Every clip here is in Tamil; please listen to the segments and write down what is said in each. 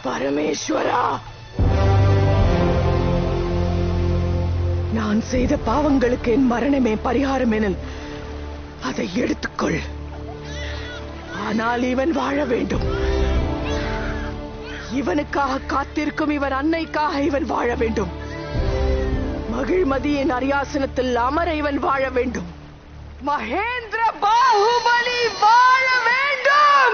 பரமேஸ்வரா நான் செய்த பாவங்களுக்கு என் மரணமே பரிகாரம் எனில் அதை எடுத்துக்கொள் ஆனால் இவன் வாழ வேண்டும் இவனுக்காக காத்திருக்கும் இவன் அன்னைக்காக இவன் வாழ வேண்டும் மகிழ்மதியின் அரியாசனத்தில் அமர இவன் வாழ வேண்டும் மகேந்திர பாகுபலி வாழ வேண்டும்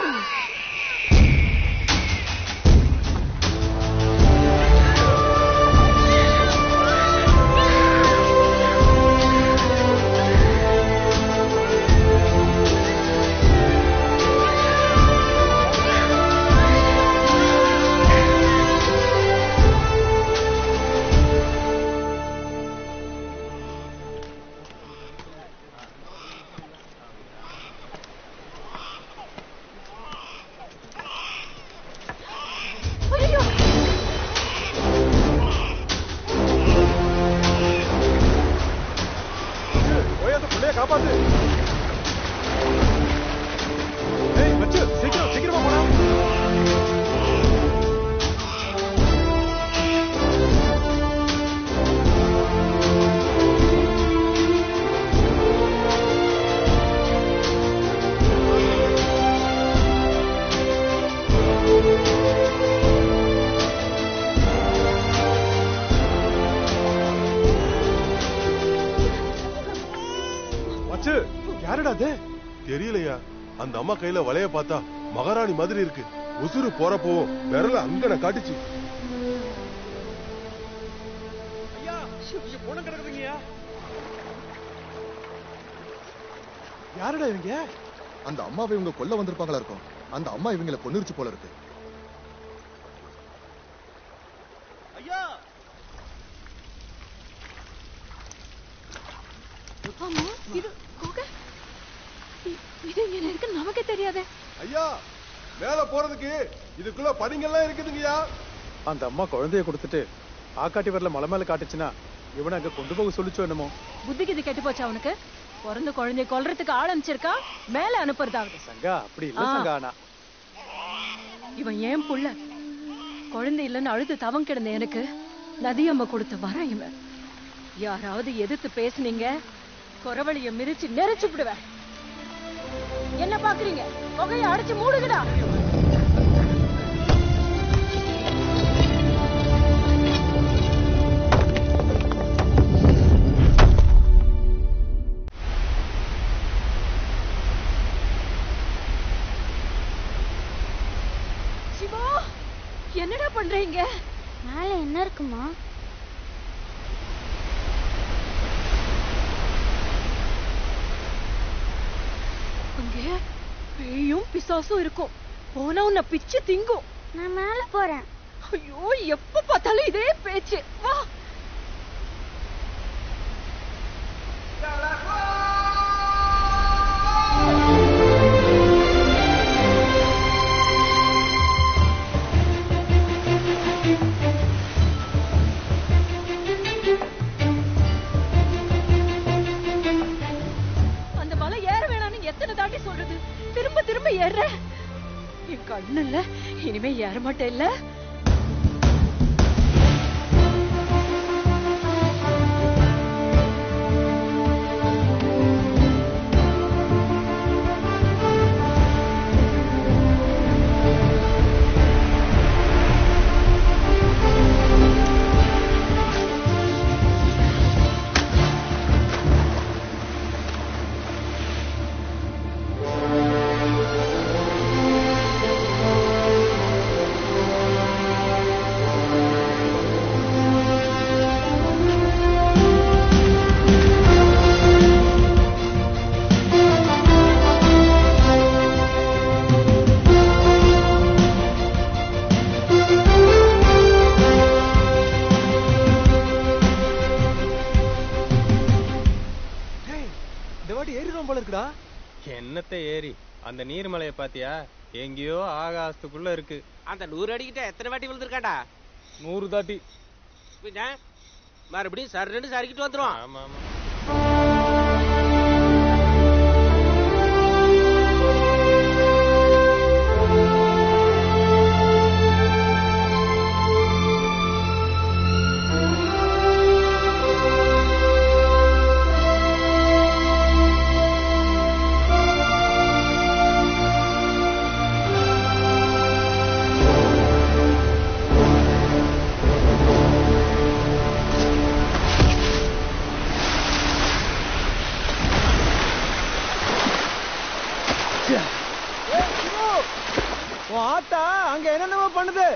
போய் அந்த புள்ளைய காப்பாத்து ஏய் மச்சு சீக்கிரம் சீக்கிரமா போடா மச்சு யாருடா அது தெரியலையா அந்த அம்மா கையில வளைய பார்த்தா மகாராணி மாதிரி இருக்கு உசுறு போறப்பவும் விரல அங்கன காட்டுச்சு ஐயா இங்க பொண்ணு கிடக்குதுங்கய்யா யாருடா இவங்க அந்த அம்மாவை இவங்க கொல்ல வந்திருப்பாங்களா இருக்கும் அந்த அம்மா இவங்களை கொன்னிருச்சு போல இருக்கு ஐயா ஆமா இது குகை இ- இது இங்க இருக்கு நமக்கே தெரியாதே ஐயா மேல போறதுக்கு இதுக்குள்ள படிங்கெல்லாம் இருக்குதுங்கய்யா அந்த அம்மா குழந்தைய கொடுத்துட்டு ஆக்காட்டி வரல மலை மேல காட்டுச்சுன்னா இவனை அங்க கொண்டு போக சொல்லிச்சோ என்னமோ புத்திக்கு இது கெட்டு போச்சா அவனுக்கு பிறந்த குழந்தைய கொல்றதுக்கு ஆள் அனுப்பிச்சிருக்கா மேல அனுப்புறதாவது சங்கா அப்படி இல்ல ஆ. சங்கா ஆனா இவன் ஏன் புள்ள குழந்தை இல்லைன்னு அழுது தவம் கிடந்த எனக்கு நதியம்மா கொடுத்த வரம் இவன் யாராவது எதிர்த்து பேசுனீங்க குறவழிய மிதிச்சு நெரிச்சு விடுவேன் என்ன பாக்குறீங்க புகைய அடிச்சு மூடுங்கடா சிவா என்னடா பண்றீங்க மேல என்ன இருக்குமா அங்கே பேயும் பிசாசும் இருக்கும் போனா உன்னை பிச்சு திங்கும் நான் மேல போறேன் ஐயோ எப்ப பார்த்தாலும் இதே பேச்சு வா அந்த மலை ஏற வேணாம்னு எத்தனை தாண்டி சொல்றது திரும்ப திரும்ப ஏற என் கண்ணுல இனிமே ஏற மாட்டேன் இல்ல டேய் இந்த வாட்டி ஏறிடும் போல இருக்குடா என்னத்த ஏறி அந்த நீர்மலைய பாத்தியா எங்கேயோ ஆகாசத்துக்குள்ள இருக்கு அந்த நூறு அடிக்கிட்ட எத்தனை வாட்டி விழுந்திருக்காடா நூறு தாட்டி பின்ன மறுபடியும் சர்ன்னு சறுக்கிட்டு வந்துருவான் ஆமா ஆமா உன் ஆத்தா அங்க என்னென்னமோ பண்ணுது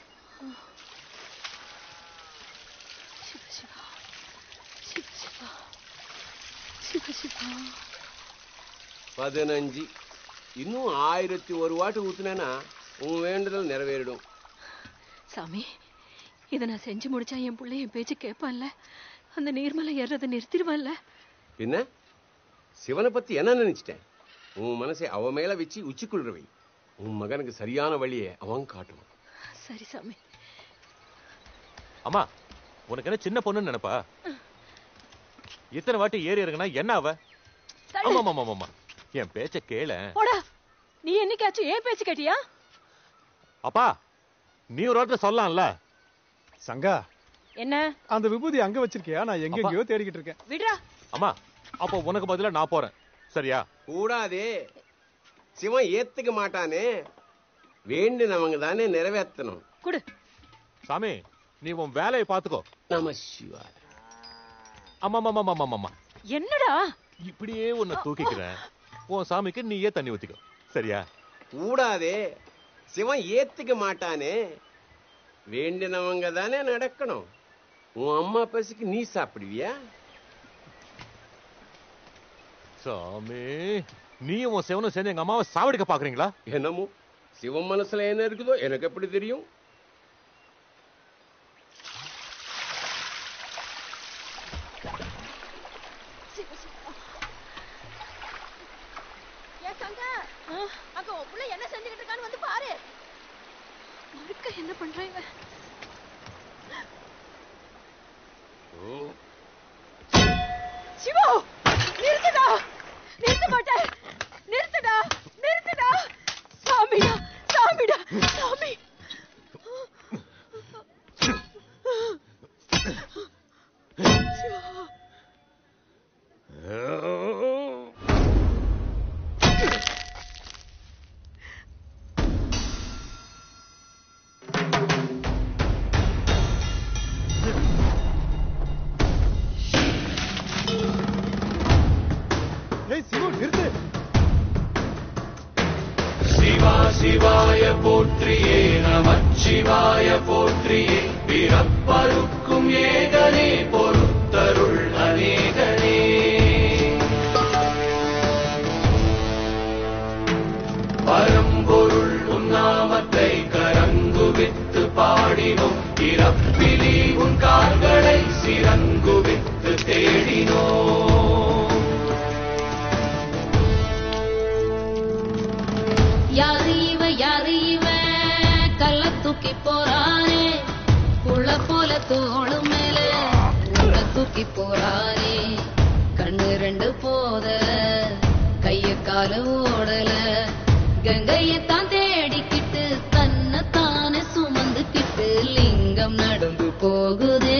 பதினஞ்சு இன்னும் ஆயிரத்தி ஒரு வாட்டு ஊத்துனேன்னா உன் வேண்டுதல் நிறைவேறிடும் சாமி இதை நான் செஞ்சு முடிச்சா என் புள்ள என் பேச்சு கேட்பான்ல அந்த நீர்மலை ஏறதை நிறுத்திடுவான்ல பின்ன சிவனை பத்தி என்ன நினைச்சிட்டேன் உன் மனசை அவ மேல வச்சு உச்சிக்குள்ள வை உன் மகனுக்கு சரியான வழியை அவன் காட்டுவான் சரி சாமி அம்மா உனக்கு என்ன சின்ன பொண்ணுன்னு நினைப்பா இத்தனை வாட்டி ஏறி இறங்குனா என்ன அவ ஆமா ஆமா ஆமா ஆமா என் பேச்ச கேள போடா நீ என்னைக்காச்சும் ஏன் பேச்சு கேட்டியா அப்பா நீ ஒரு வார்த்தை சொல்லலாம்ல சங்கா என்ன அந்த விபூதி அங்க வச்சிருக்கியா நான் எங்கெங்கயோ தேடிக்கிட்டு இருக்கேன் விடுறா அம்மா அப்போ உனக்கு பதிலா நான் போறேன் சரியா கூடாதே சிவன் ஏத்துக்க மாட்டானே வேண்டினவங்க தானே நிறைவேற்றணும் குடு சாமி நீ உன் வேலையை பாத்துக்கோ நம சிவாய ஆமா ஆமா ஆமா ஆமா ஆமா என்னடா இப்படியே உன்னை தூக்கிக்கிறேன் உன் சாமிக்கு நீயே தண்ணி ஊத்திக்கோ சரியா கூடாதே சிவன் ஏத்துக்க மாட்டானே வேண்டினவங்க தானே நடக்கணும் உன் அம்மா பசிக்கு நீ சாப்பிடுவியா சாமி நீயும் உன் சிவனும் சேர்ந்து எங்க அம்மாவை சாவடிக்க பாக்குறீங்களா என்னமோ சிவன் மனசுல என்ன இருக்குதோ எனக்கு எப்படி தெரியும் ஏன் சங்கா அங்க உன் புள்ள என்ன செஞ்சுக்கிட்டு இருக்கான்னு வந்து பாரு மறுக்க என்ன பண்றான் இவன் சிவா நிறுத்துடா நிறுத்த மாட்டேன் நிறுத்துடா நிறுத்துடா சாமிடா சாமிடா சாமி ஏய் சிவு நிறுத்து சிவா சிவாய போற்றியே நமச்சிவாய போற்றியே பிறப்பருக்கும் ஏகனே பொறுத்தருள் அநேகனே பரம்பொருள் உன்னாமத்தை கரங்குவித்து பாடினோம் இறப்பிலி உன் கால்களை சிறங்குவித்து தேடினோம் யாரு இவ யாரு இவ கல்ல தூக்கி போறானே புள்ள போல தோளு மேல உள்ள தூக்கி போறானே கண்ணு ரெண்டு போத கைய கால ஓடல கங்கையத்தான் தேடிக்கிட்டு தன்னை தானே சுமந்துக்கிட்டு லிங்கம் நடந்து போகுதே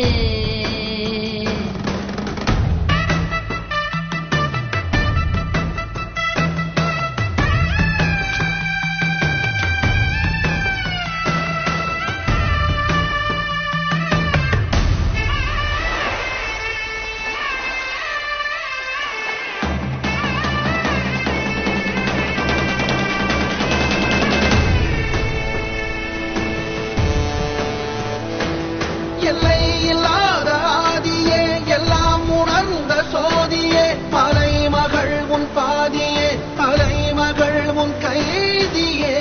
எல்லை இல்லாத ஆதியே எல்லாம் உணர்ந்த சோதியே மலைமகள் உன் பாதியே மலைமகள் உன் கைதியே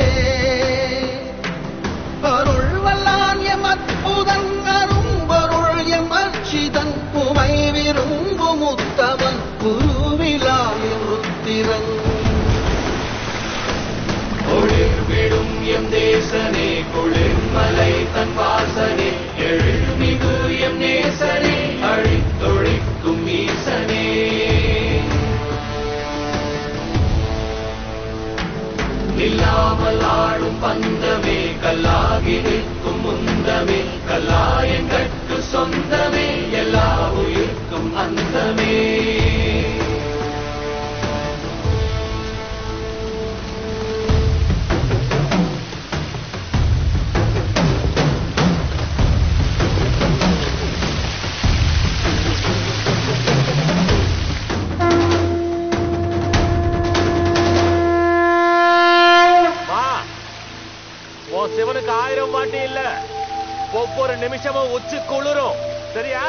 அருள் வல்லான் எம் அற்புதன் அரும்பொருள் எம் அர்ச்சிதன் உமை விரும்பும் உத்தமன் குருவிலாய் ருத்திரன் ஒளிர் விடும் எம் தேசனே குளிர்மலை தன் வாசனே எழுமிகு எம் நேசனே அழித்தொழிக்கும் ஈசனே நில்லாமல் ஆடும் பந்தமே கல்லாகி நிற்கும் முந்தமே கல்லாயங்கட்கு சொந்தமே எல்லா உயிர்க்கும் அந்தமே வா சிவனுக்கு ஆயிரம் வாட்டி இல்ல ஒவ்வொரு நிமிஷமும் உச்சி குளிரும் சரியா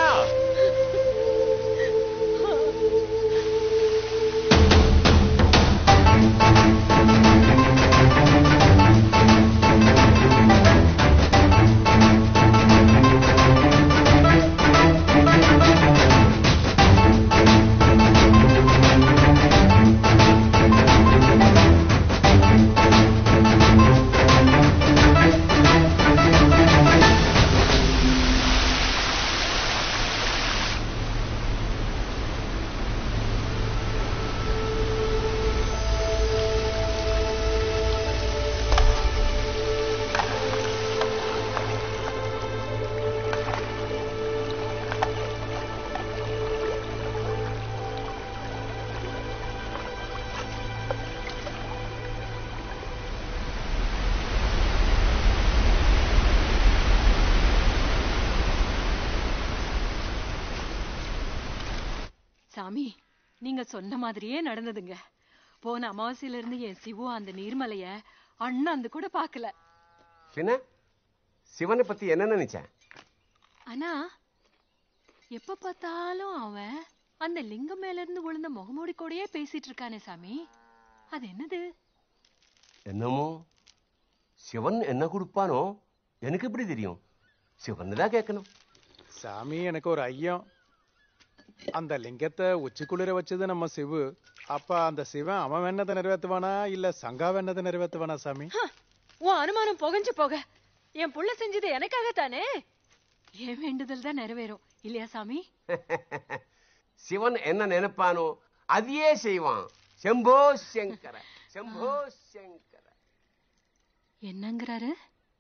சாமி நீங்க சொன்ன மாதிரியே நடந்ததுங்க போன அமாவாசையில இருந்து என் சிவு அந்த நீர்மலைய அண்ணாந்து கூட பார்க்கல பின்ன சிவனை பத்தி என்ன நினைச்சேன் ஆனா எப்ப பார்த்தாலும் அவன் அந்த லிங்கம் மேல இருந்து விழுந்த முகமூடி கூடயே பேசிட்டு இருக்கானே சாமி அது என்னது என்னமோ சிவன் என்ன கொடுப்பானோ எனக்கு எப்படி தெரியும் சிவன் தான் கேட்கணும் சாமி எனக்கு ஒரு ஐயம் அந்த லிங்கத்தை உச்சிக்குளிர வச்சது நம்ம சிவு அப்ப அந்த சிவன் அவன் வேணதை நிறைவேற்றுவானா இல்ல சங்கா வேணதை நிறைவேற்றுவானா சாமி உன் அனுமானம் புகஞ்சு போக என் புள்ள செஞ்சது எனக்காக தானே என் வேண்டுதல் தான் நிறைவேறும் இல்லையா சாமி சிவன் என்ன நினைப்பானோ அதையே செய்வான் செம்போ சங்கர செம்போ சங்கர என்னங்கிறாரு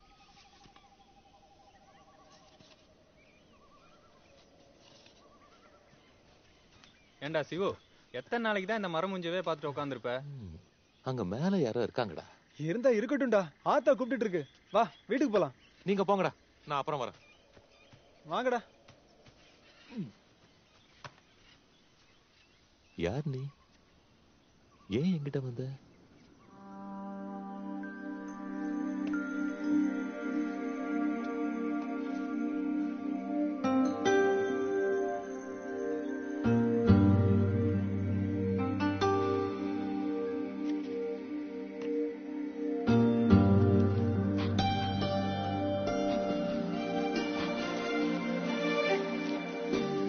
ஏண்டா சிவு எத்தனை நாளைக்கு தான் இந்த மரமுஞ்சவே பார்த்துட்டு உட்காந்துருப்ப அங்க மேல யாரோ இருக்காங்கடா இருந்தா இருக்கட்டும்டா ஆத்தா கூப்பிட்டு இருக்கு வா வீட்டுக்கு போலாம் நீங்க போங்கடா நான் அப்புறம் வரேன் வாங்கடா யார் நீ ஏன் என்கிட்ட வந்த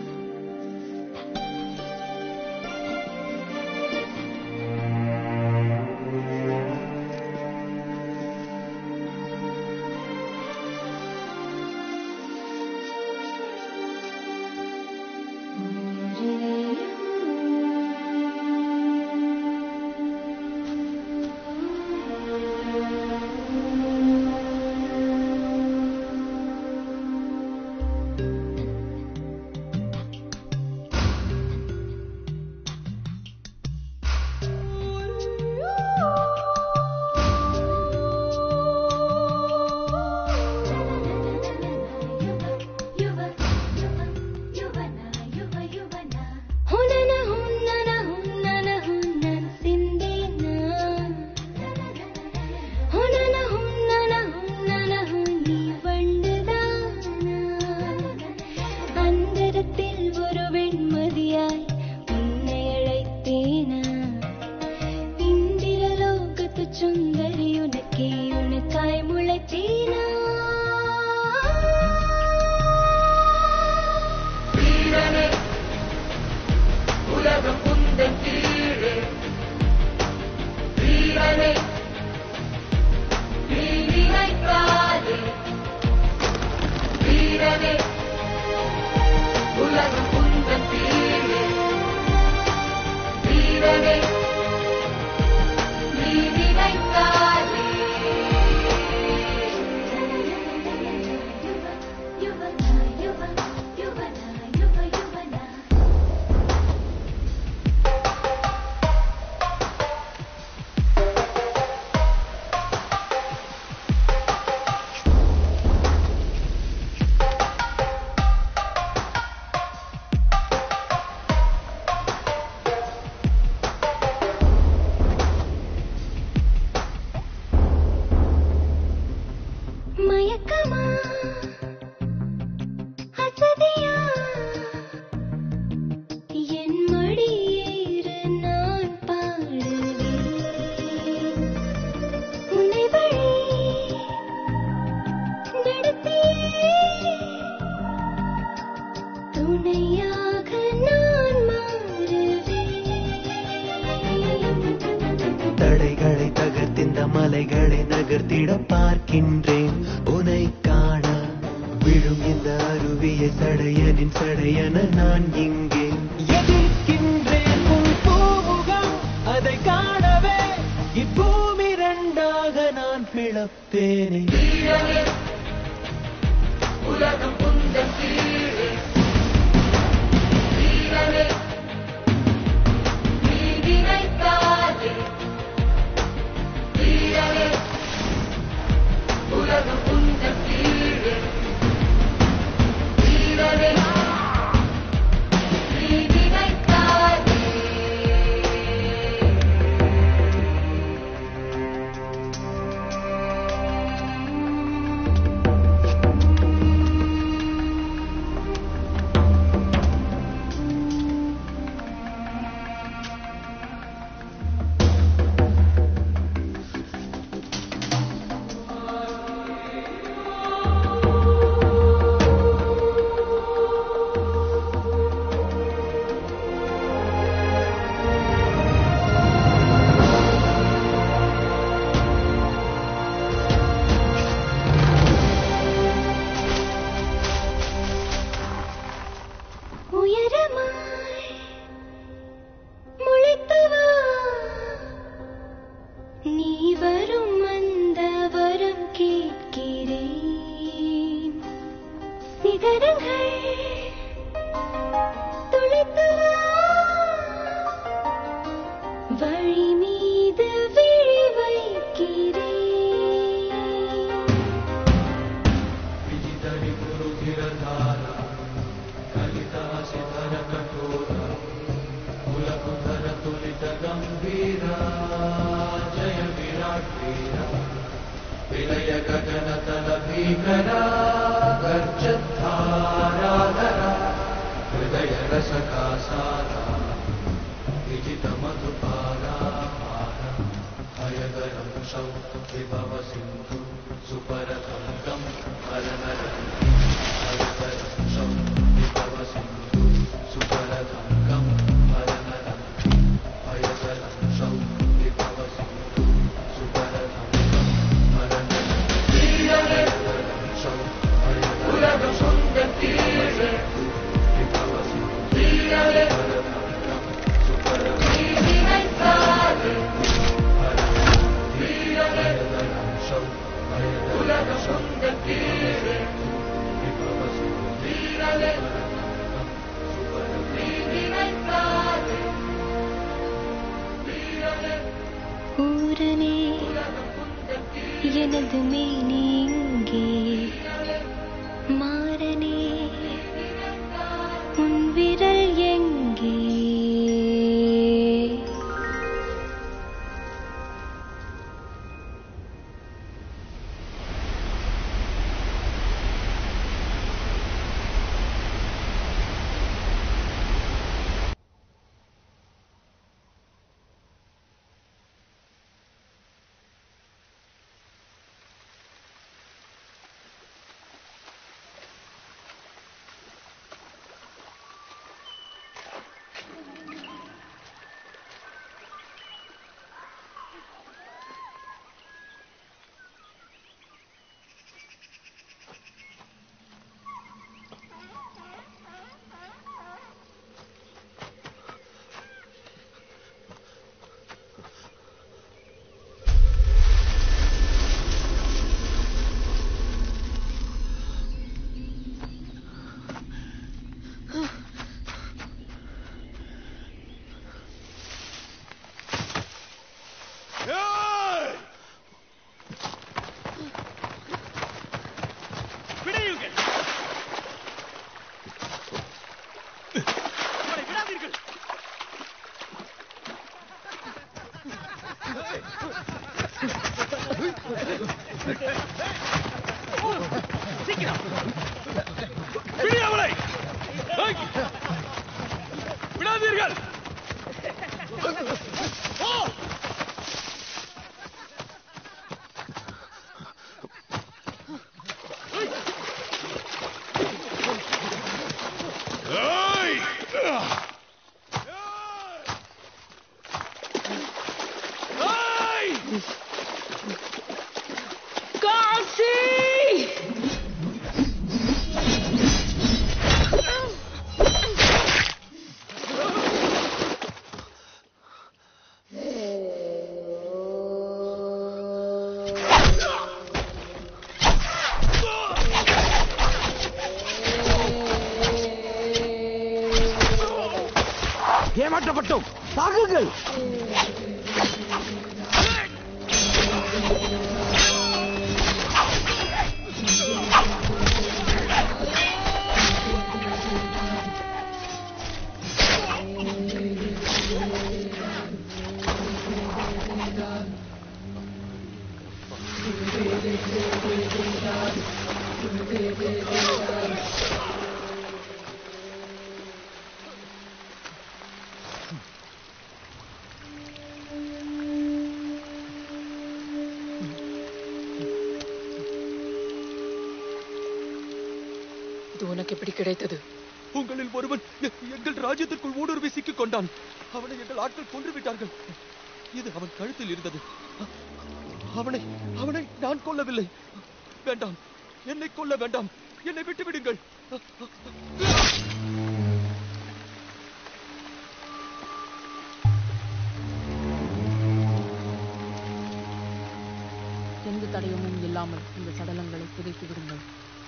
ஆ மலைகளை நகர்த்திட பார்க்கின்றேன் உனை காண விழும் இந்த அருவியை சடையனின் சடையன நான் இங்கே எதிர்க்கின்றேன் உன் பூமுகம் அதை காணவே இப்பூமி ரெண்டாக நான் பிளப்பேனே உலகம் குந்தன் கீழே வீரனே நீ நினைத்தாதே வீரனே உலகம் குந்தன் கீழே வீரனே நீ நினைத்தாதே உயரமாய் முளைத்து வா நீ வரும் அந்த வரம் கேட்கிறேன் சிகரங்கள் துளைத்து வா வழி மீது விழி வைக்கிறேன் जय विराट वीरा विलय गगन तल भीकरा गर्जद्धाराधरा हृदय रस का सारा विजित मधुपारा भयगरं शौ विभव सिन्धु सुपरतङ्गं हरनरं भयगरं शौ विभव सिन्धु सुपरतङ्गं हरनरं भयगरं शौ विभव सिन्धु सुपरतङ्गं हरनरं भयगरं शौ உலகம் சொந்தம் கீழே विभव सिन्धु வீரனே सुपरतङ्गं நீ நினைத்தாதே வீரனே शौ உலகம் சொந்தம் கீழே विभव सिन्धु வீரனே நீ நினைத்தாதே வீரனே ஊரனே உலகம் சொந்தம் கீழே எனது மேனி இங்கே மாறனே உன் விரல் எங்கே விடாதீர்கள் புறப்பட்டோம் தாக்குங்கள் இது உனக்கு எப்படி கிடைத்தது உங்களில் ஒருவன் எ- எங்கள் ராஜ்யத்திற்குள் ஊடுருவி சிக்கிக் கொண்டான் அவனை எங்கள் ஆட்கள் கொன்று விட்டார்கள் இது அவன் கழுத்தில் இருந்தது அ- அவனை அவனை நான் கொல்லவில்லை வேண்டாம் என்னை கொல்ல வேண்டாம் என்னை விட்டு விடுங்கள் அ- அ- எந்த தடயமும் இல்லாமல் இந்த சடலங்களை புதைத்து விடுங்கள்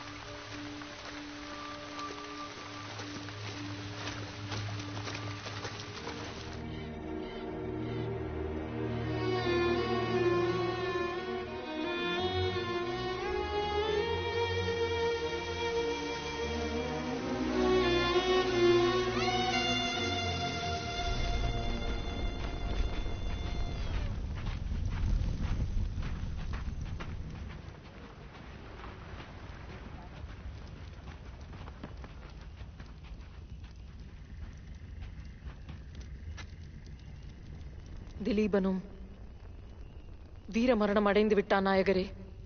திலீபனும் வீர மரணம் அடைந்து விட்டான் நாயகரே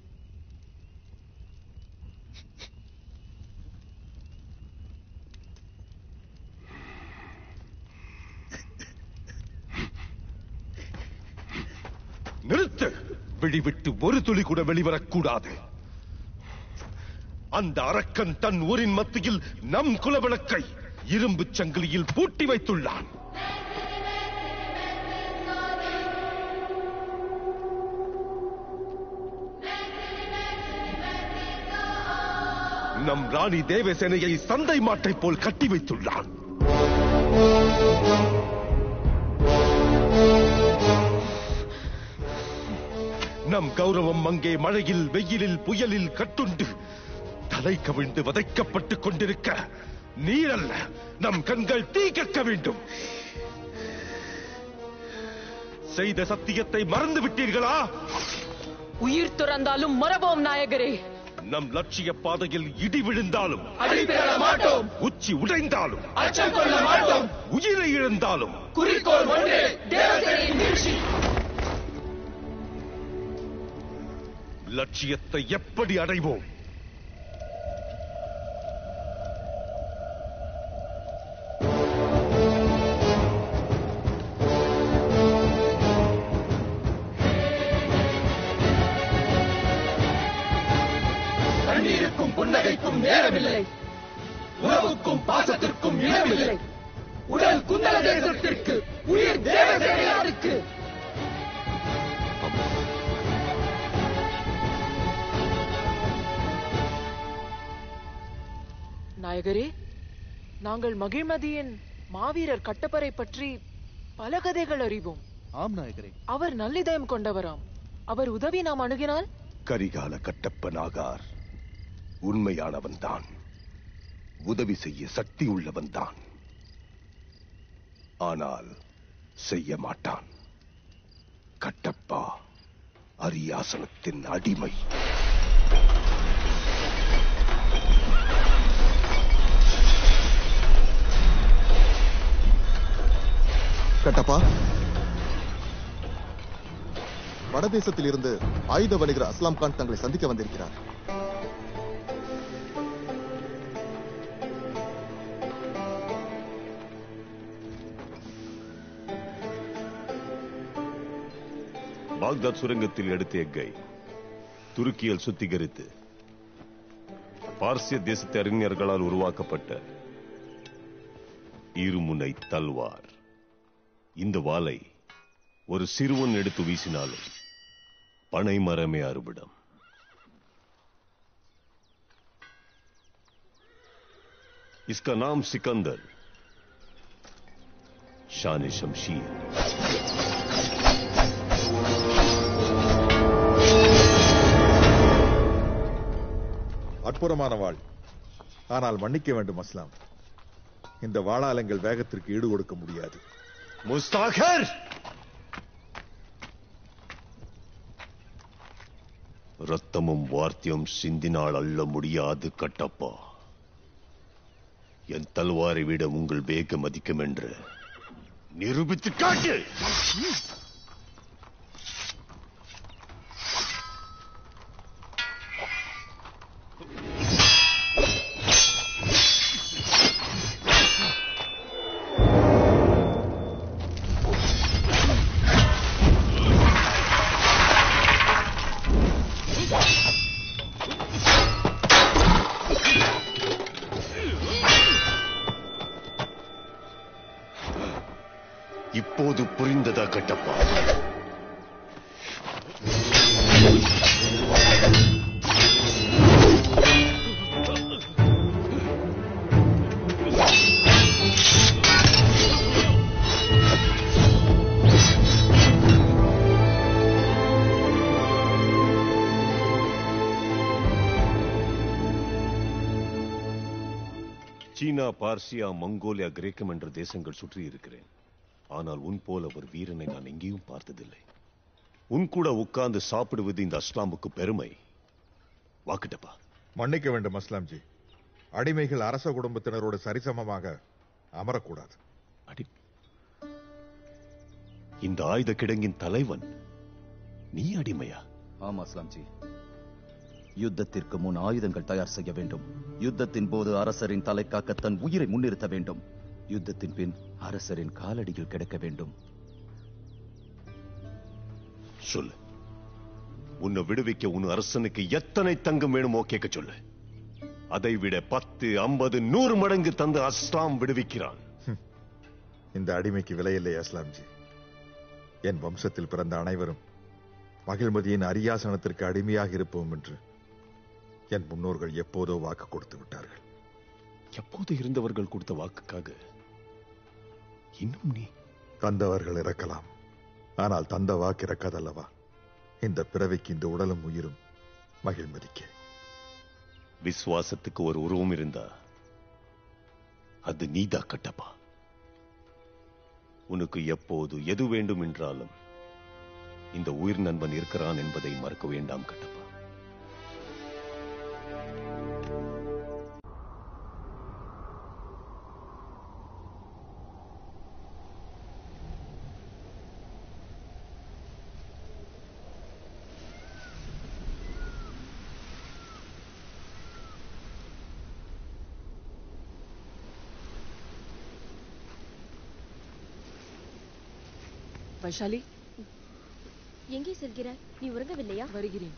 நிறுத்து விழிவிட்டு ஒரு துளி கூட வெளிவரக்கூடாது அந்த அரக்கன் தன் ஊரின் மத்தியில் நம் குலவிளக்கை இரும்பு சங்கிலியில் பூட்டி வைத்துள்ளான் நம் ராணி தேவசேனையை சந்தை மாட்டை போல் கட்டி வைத்துள்ளான் நம் கௌரவம் அங்கே மழையில் வெயிலில் புயலில் கட்டுண்டு தலை கவிழ்ந்து வதைக்கப்பட்டுக் கொண்டிருக்க நீரல்ல நம் கண்கள் தீ கக்க வேண்டும் செய்த சத்தியத்தை மறந்து விட்டீர்களா உயிர் துறந்தாலும் மறவோம் நாயகரே நம் லட்சிய பாதையில் இடி விழுந்தாலும் அடிபெற மாட்டோம். உச்சி உடைந்தாலும் அச்சம் கொள்ள மாட்டோம். உயிரை இழந்தாலும் குறிக்கோள் ஒன்றே தேவசேனையின் வீழ்ச்சி லட்சியத்தை எப்படி அடைவோம் கண்ணீருக்கும் புன்னகைக்கும் நேரமில்லை உறவுக்கும் பாசத்திற்கும் இடமில்லை உடல் குந்தல தேசத்திற்கு உயிர் தேவசேனையாருக்கு நாயகரே நாங்கள் மகிழ்மதியின் மாவீரர் கட்டப்பரை பற்றி பல கதைகள் அறிவோம் ஆம் நாயகரே அவர் நல்லிதயம் கொண்டவராம் அவர் உதவி நாம் அணுகினால் கரிகால கட்டப்பனாகார் உண்மையானவன்தான் உதவி செய்ய சக்தி உள்ளவன்தான் ஆனால் செய்ய மாட்டான் கட்டப்பா அரியாசனத்தின் அடிமை கட்டப்பா வடதேசத்தில் இருந்து ஆயுத வணிகர் அஸ்லாம் கான் தங்களை சந்திக்க வந்திருக்கிறார் பாக்தாத் சுரங்கத்தில் எடுத்த எக்கை துருக்கியில் சுத்திகரித்து பார்சிய தேசத்து அறிஞர்களால் உருவாக்கப்பட்ட இருமுனை தல்வார் இந்த வாளை ஒரு சிறுவன் எடுத்து வீசினாலும் பனை மரமே அறுவிடம் इसका नाम सिकंदर ஷானே ஷம்ஷீர் அற்புதமான வாழ் ஆனால் மன்னிக்க வேண்டும் அஸ்லாம் இந்த வாழாலங்கள் வேகத்திற்கு ஈடு கொடுக்க முடியாது முஸ்தாகர் ரத்தமும் வார்த்தியம் சிந்தினால் அள்ள முடியாது கட்டப்பா என் தல்வாரை விட உங்கள் வேகம் அதிகம் என்று நிரூபித்து காட்டு இப்போது புரிந்ததா கட்டப்பா சீனா பார்சியா மங்கோலியா கிரேக்கம் என்ற தேசங்கள் சுற்றி இருக்கிறேன் ஆனால் உன் போல ஒரு வீரனை நான் எங்கேயும் பார்த்ததில்லை உன் கூட உட்கார்ந்து சாப்பிடுவது இந்த அஸ்லாமுக்கு பெருமை வாக்கிட்டப்பா மன்னிக்க வேண்டும் அஸ்லாம்ஜி அடிமைகள் அரச குடும்பத்தினரோடு சரிசமமாக அமரக்கூடாது இந்த ஆயுத கிடங்கின் தலைவன் நீ அடிமையா ஆமா அஸ்லாம்ஜி யுத்தத்திற்கு முன் ஆயுதங்கள் தயார் செய்ய வேண்டும் யுத்தத்தின் போது அரசரின் தலை காக்க தன் உயிரை முன்னிறுத்த வேண்டும் யுத்தத்தின் பின் அரசரின் காலடியில் கிடக்க வேண்டும் சொல்லு உன்னை விடுவிக்க உன் அரசனுக்கு எத்தனை தங்கம் வேணுமோ கேட்க சொல்லு அதை விட பத்து ஐம்பது நூறு மடங்கு தந்து அஸ்லாம் விடுவிக்கிறான் இந்த அடிமைக்கு விலையில்லை அஸ்லாம்ஜி என் வம்சத்தில் பிறந்த அனைவரும் மகிழ்மதியின் அரியாசனத்திற்கு அடிமையாக இருப்போம் என்று என் முன்னோர்கள் எப்போதோ வாக்கு கொடுத்து விட்டார்கள் எப்போது இருந்தவர்கள் கொடுத்த வாக்குக்காக இன்னும் நீ தந்தவர்கள் இறக்கலாம் ஆனால் தந்த வாக்கு இறக்காதல்லவா இந்த பிறவிக்கு இந்த உடலும் உயிரும் மகிழ்மதிக்கே விசுவாசத்துக்கு ஒரு உருவம் இருந்தா அது நீதா கட்டப்பா உனக்கு எப்போது எது வேண்டும் என்றாலும் இந்த உயிர் நண்பன் இருக்கிறான் என்பதை மறக்க வேண்டாம் கட்டப்பா வைஷாலி எங்கே செல்கிறாய் நீ உறங்கவில்லையா வருகிறேன்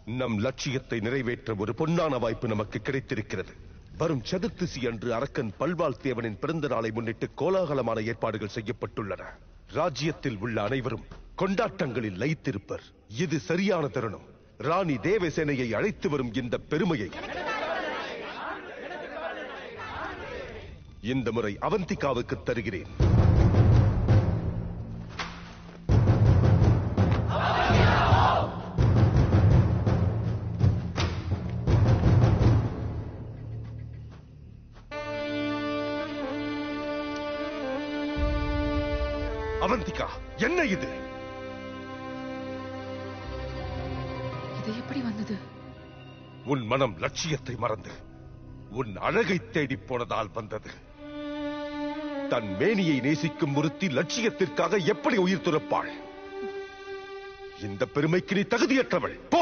நம் லட்சியத்தை நிறைவேற்ற ஒரு பொன்னான வாய்ப்பு நமக்கு கிடைத்திருக்கிறது வரும் சதுர்த்திசி அன்று அரக்கன் பல்வாள் தேவனின் பிறந்த நாளை முன்னிட்டு கோலாகலமான ஏற்பாடுகள் செய்யப்பட்டுள்ளன ராஜ்யத்தில் உள்ள அனைவரும் கொண்டாட்டங்களில் லயித்திருப்பர் இது சரியான தருணம் ராணி தேவசேனையை அழைத்து வரும் இந்த பெருமையை இந்த முறை அவந்திகாவுக்கு தருகிறேன் அவந்திகா என்ன இது இது எப்படி வந்தது உன் மனம் லட்சியத்தை மறந்து உன் அழகை தேடி போனதால் வந்தது தன் மேனியை நேசிக்கும் ஒருத்தி லட்சியத்திற்காக எப்படி உயிர் துறப்பாள் இந்த பெருமைக்கு நீ தகுதியற்றவள் போ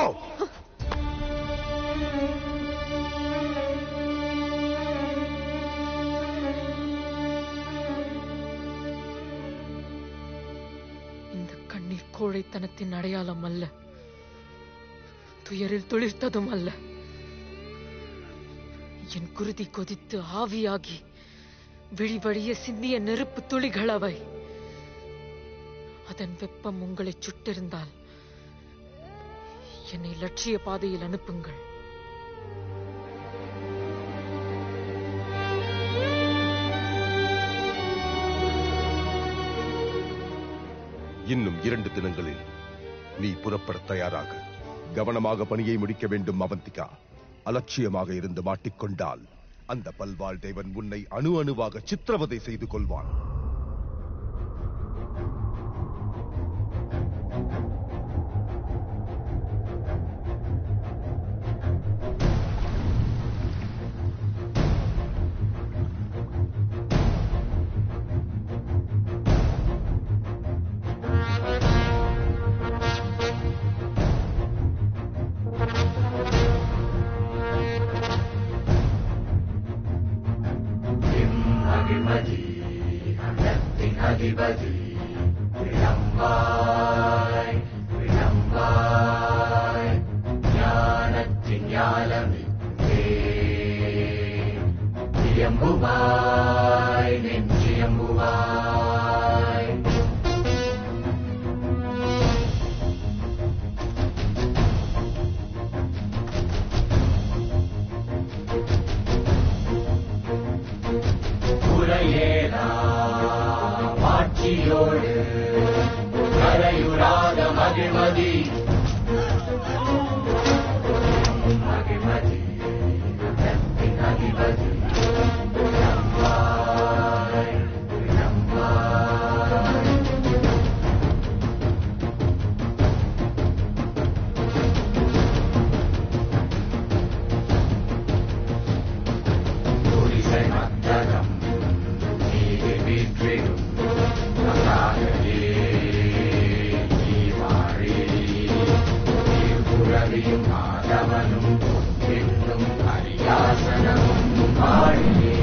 இந்த கண்ணீர் கோழைத்தனத்தின் அடையாளம் அல்ல துயரில் துளிர்த்ததும் அல்ல என் குருதி கொதித்து ஆவியாகி விழி வழிய சிந்திய நெருப்பு துளிகள் அவை அதன் வெப்பம் உங்களை சுட்டிருந்தால் என்னை லட்சிய பாதையில் அனுப்புங்கள் இன்னும் இரண்டு தினங்களில் நீ புறப்பட தயாராக கவனமாக பணியை முடிக்க வேண்டும் அவந்திகா அலட்சியமாக இருந்து மாட்டிக்கொண்டால் அந்த பல்வாழ் தேவன் உன்னை அணு அணுவாக சித்திரவதை செய்து கொள்வான் அகிமதி அகத்தின் அதிபதி விளம்பாய் விளம்பாய் ஞானத்தின் ஞானமே இயம்புவாய் நெஞ்சியம்புவாய் உரையேலாம் ஆட்சியோடு கரையுறாத மகிழ்மதி மகிழ்மதி அகத்தின் அதிபதி விளம்பாய் விளம்பாய் குடிசை மத்தகம் நீதி வீற்றிடும் நகாகவே நீ வாழி நீர்புறவியும் ஆதவனும் பொன்பின்னும் அரியாசனமும் வாழியே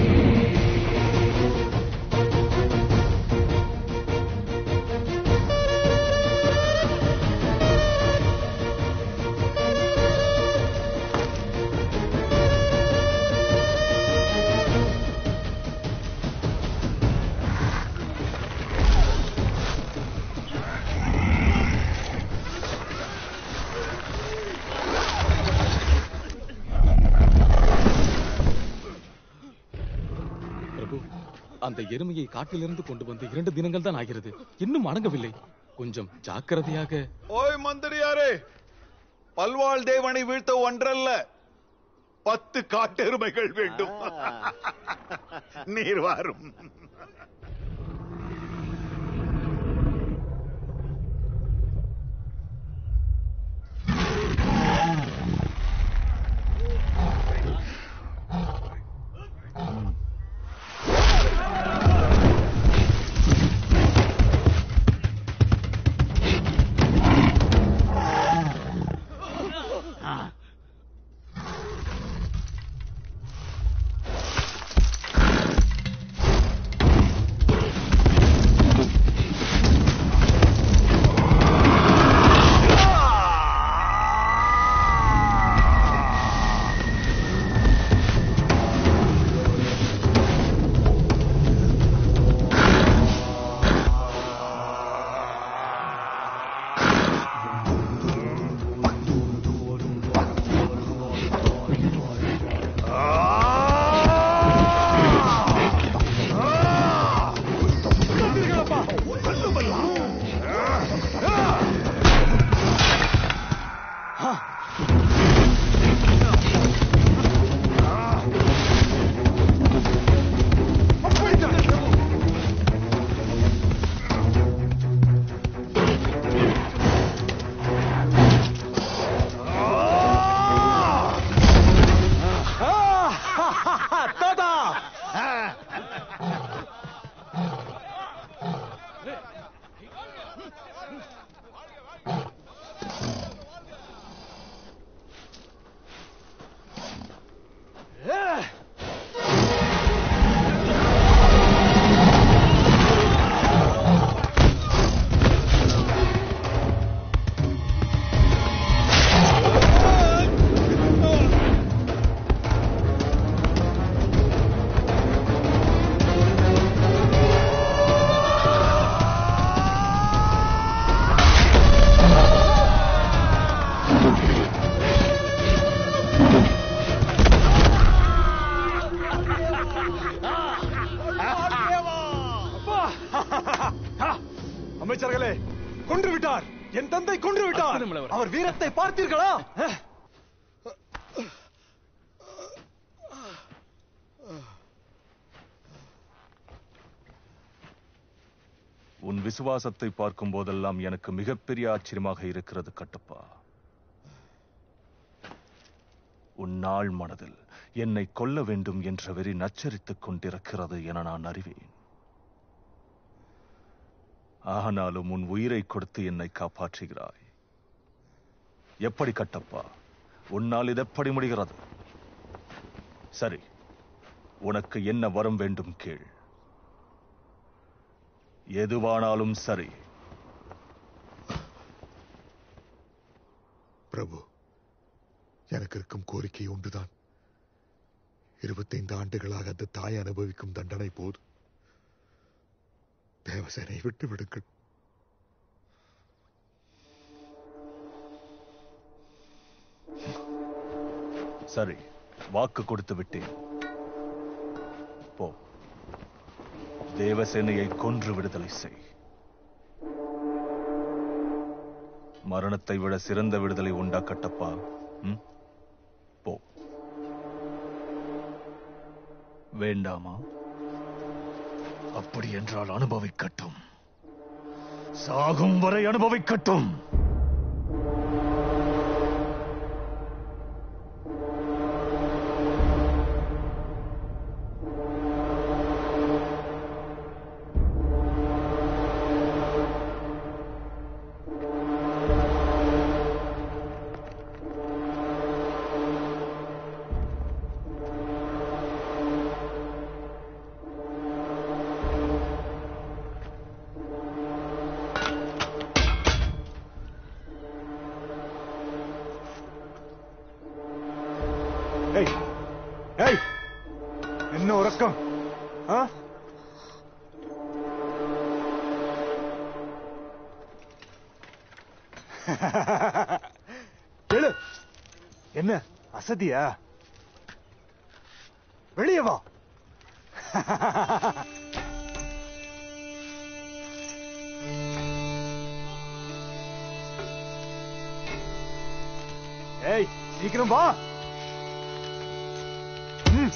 பிரபு அந்த எருமையை காட்டிலிருந்து கொண்டு வந்து இரண்டு தினங்கள் தான் ஆகிறது இன்னும் அடங்கவில்லை கொஞ்சம் ஜாக்கிரதையாக ஓய் மந்திரியாரே பல்வாள் தேவனை வீழ்த்த ஒன்றல்ல பத்து காட்டெருமைகள் வேண்டும் நீர் வாரும் ஆ அமைச்சர்களே கொன்று விட்டார் என் தந்தை கொன்று விட்டார் அவர் வீரத்தை பார்த்தீர்களா உன் விசுவாசத்தை பார்க்கும் போதெல்லாம் எனக்கு மிகப்பெரிய ஆச்சரியமாக இருக்கிறது கட்டப்பா உன் நாள் மனதில் என்னை கொல்ல வேண்டும் என்ற வெறி நச்சரித்துக் கொண்டிருக்கிறது என நான் அறிவேன் ஆனாலும் உன் உயிரை கொடுத்து என்னை காப்பாற்றுகிறாய் எப்படி கட்டப்பா உன்னால் இதெப்படி முடிகிறது சரி உனக்கு என்ன வரம் வேண்டும் கேள் எதுவானாலும் சரி பிரபு எனக்கு இருக்கும் கோரிக்கை ஒன்றுதான் இருபத்தைந்து ஆண்டுகளாக அந்த தாய் அனுபவிக்கும் தண்டனை போதும் தேவசேனை விட்டு விடுங்கள் சரி வாக்கு கொடுத்து விட்டேன் போ தேவசேனையை கொன்று விடுதலை செய் மரணத்தை விட சிறந்த விடுதலை உண்டா கட்டப்பா ம்? போ வேண்டாமா அப்படி என்றால் அனுபவிக்கட்டும் சாகும் வரை அனுபவிக்கட்டும் ஏய் ஏய் என்ன உறக்கம் ஆ? எழு என்ன அசதியா வெளியே வா ஏய் சீக்கிரம் வா ம்.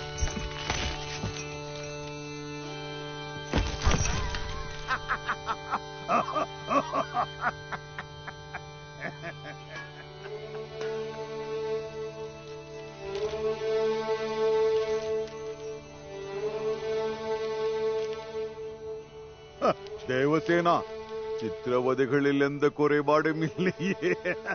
தேவசேனா சித்திரவதைகளில் எந்த குறைபாடும் இல்லையே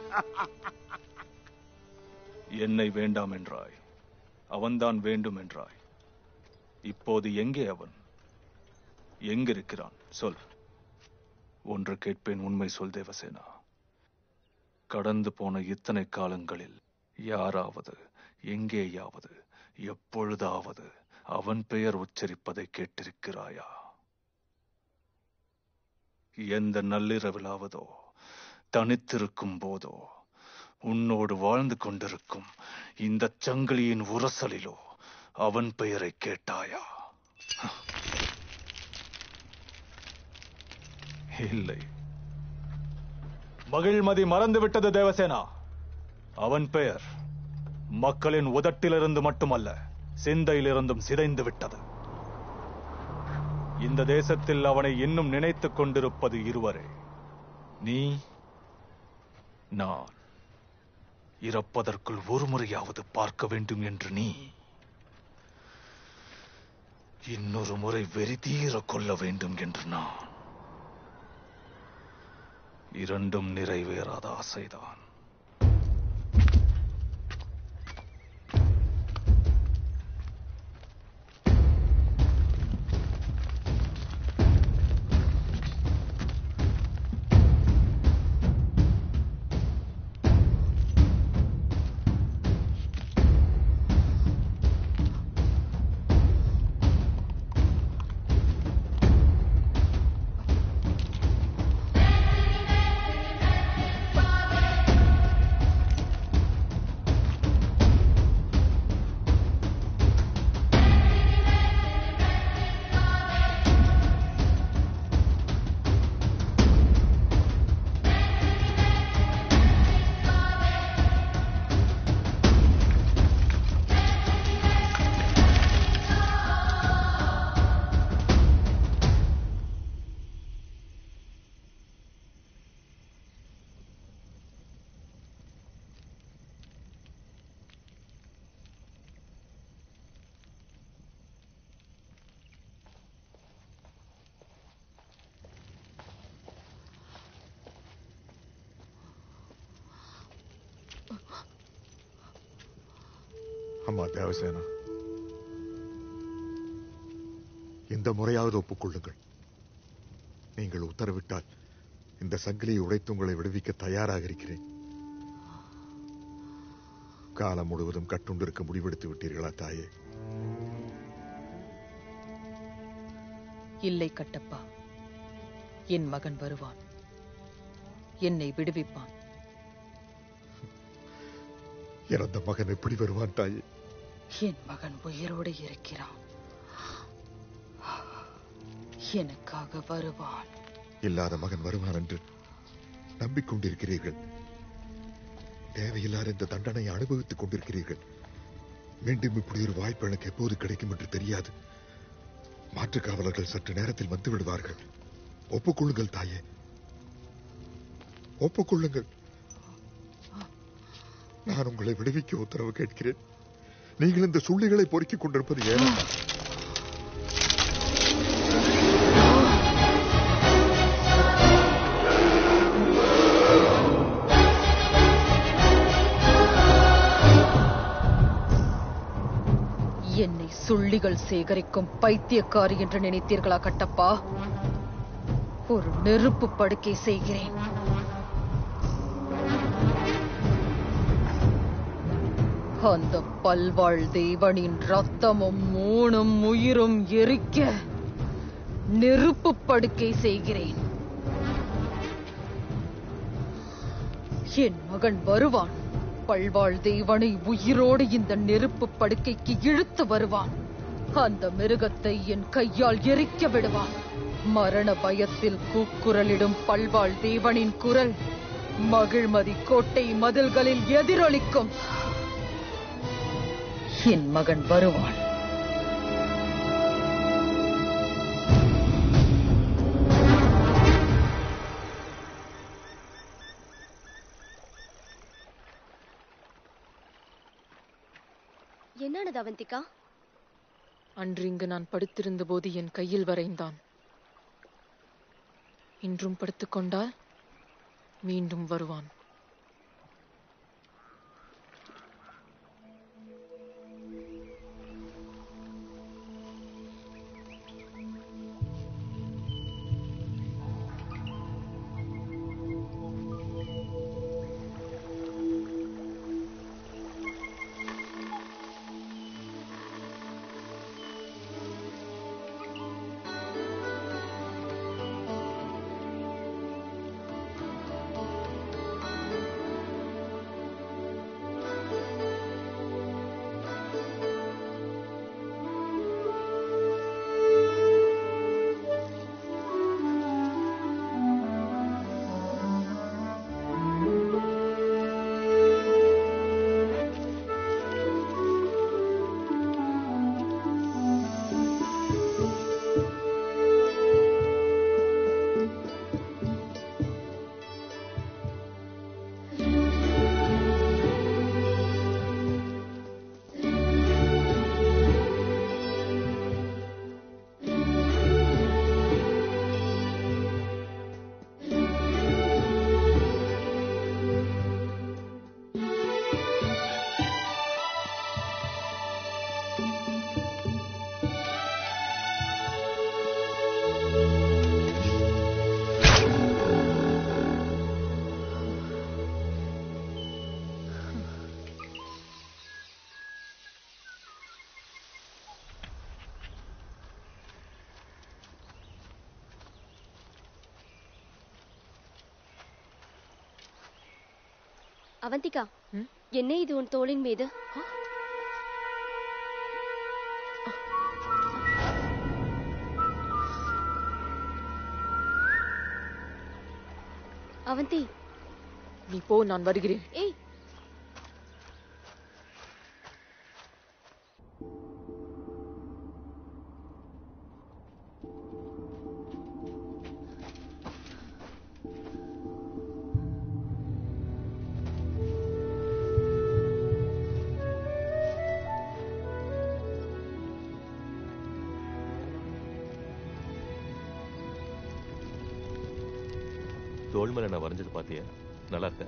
என்னை வேண்டாம் என்றாய் அவன்தான் வேண்டும் என்றாய் இப்போது எங்கே அவன் எங்கிருக்கிறான் சொல் ஒன்று கேட்பேன் உண்மை சொல் தேவசேனா கடந்து போன இத்தனை காலங்களில் யாராவது எங்கேயாவது எப்பொழுதாவது அவன் பெயர் உச்சரிப்பதை கேட்டிருக்கிறாயா எந்த நள்ளிரவிலாவதோ தனித்திருக்கும் போதோ உன்னோடு வாழ்ந்து கொண்டிருக்கும் இந்த சங்கிலியின் உரசலிலோ அவன் பெயரை கேட்டாயா இல்லை மகிழ்மதி மறந்துவிட்டது தேவசேனா அவன் பெயர் மக்களின் உதட்டிலிருந்து மட்டுமல்ல சிந்தையிலிருந்தும் சிதைந்து விட்டது இந்த தேசத்தில் அவனை இன்னும் நினைத்துக் கொண்டிருப்பது இருவரே நீ நான் இறப்பதற்குள் ஒரு முறையாவது பார்க்க வேண்டும் என்று நீ இன்னொரு முறை வெறி தீர கொள்ள வேண்டும் என்று நான் இரண்டும் நிறைவேறாத ஆசைதான் அம்மா தேவசேனா இந்த முறையாவது ஒப்புக்கொள்ளுங்கள் நீங்கள் உத்தரவிட்டால் இந்த சங்கிலியை உடைத்து உங்களை விடுவிக்க தயாராக இருக்கிறேன் காலம் முழுவதும் கட்டுண்டிருக்க முடிவெடுத்து விட்டீர்களா தாயே இல்லை கட்டப்பா என் மகன் வருவான் என்னை விடுவிப்பான் இறந்த மகன் எப்படி வருவான் தாயே என் மகன் உயிரோடு இருக்கிறான் எனக்காக வருவான் இல்லாத மகன் வருவான் என்று நம்பிக்கொண்டிருக்கிறீர்கள் தேவையில்லாத இந்த தண்டனையை அனுபவித்துக் கொண்டிருக்கிறீர்கள் மீண்டும் இப்படி ஒரு வாய்ப்பு எனக்கு எப்போது கிடைக்கும் என்று தெரியாது மாற்றுக் காவலர்கள் சற்று நேரத்தில் வந்து விடுவார்கள் ஒப்புக்கொள்ளுங்கள் தாயே ஒப்புக்கொள்ளுங்கள் நான் உங்களை விடுவிக்க உத்தரவு கேட்கிறேன் நீங்கள் இந்த சுள்ளிகளை பொறுக்கிக் கொண்டிருப்பது ஏனம்மா என்னை சுள்ளிகள் சேகரிக்கும் பைத்தியக்காரி என்று நினைத்தீர்களா கட்டப்பா ஒரு நெருப்பு படுக்கை செய்கிறேன் அந்த பல்வாழ் தேவனின் ரத்தமும் மூணும் உயிரும் எரிக்க நெருப்பு படுக்கை செய்கிறேன் என் மகன் வருவான் பல்வாழ் தேவனை உயிரோடு இந்த நெருப்பு படுக்கைக்கு இழுத்து வருவான் அந்த மிருகத்தை என் கையால் எரிக்க விடுவான் மரண பயத்தில் கூக்குரலிடும் பல்வாழ் தேவனின் குரல் மகிழ்மதி கோட்டை மதில்களில் எதிரொலிக்கும் என் மகன் வருவான் என்னானது அவந்திகா அன்று இங்கு நான் படுத்திருந்த போது என் கையில் வரைந்தான் இன்றும் படுத்துக்கொண்டால் மீண்டும் வருவான் அவந்திகா என்ன இது உன் தோளின் மீது அவந்தி நீ போ நான் வருகிறேன் ஏய் தோள் மேல நான் வரைஞ்சது பாத்தியா நல்லா இருக்க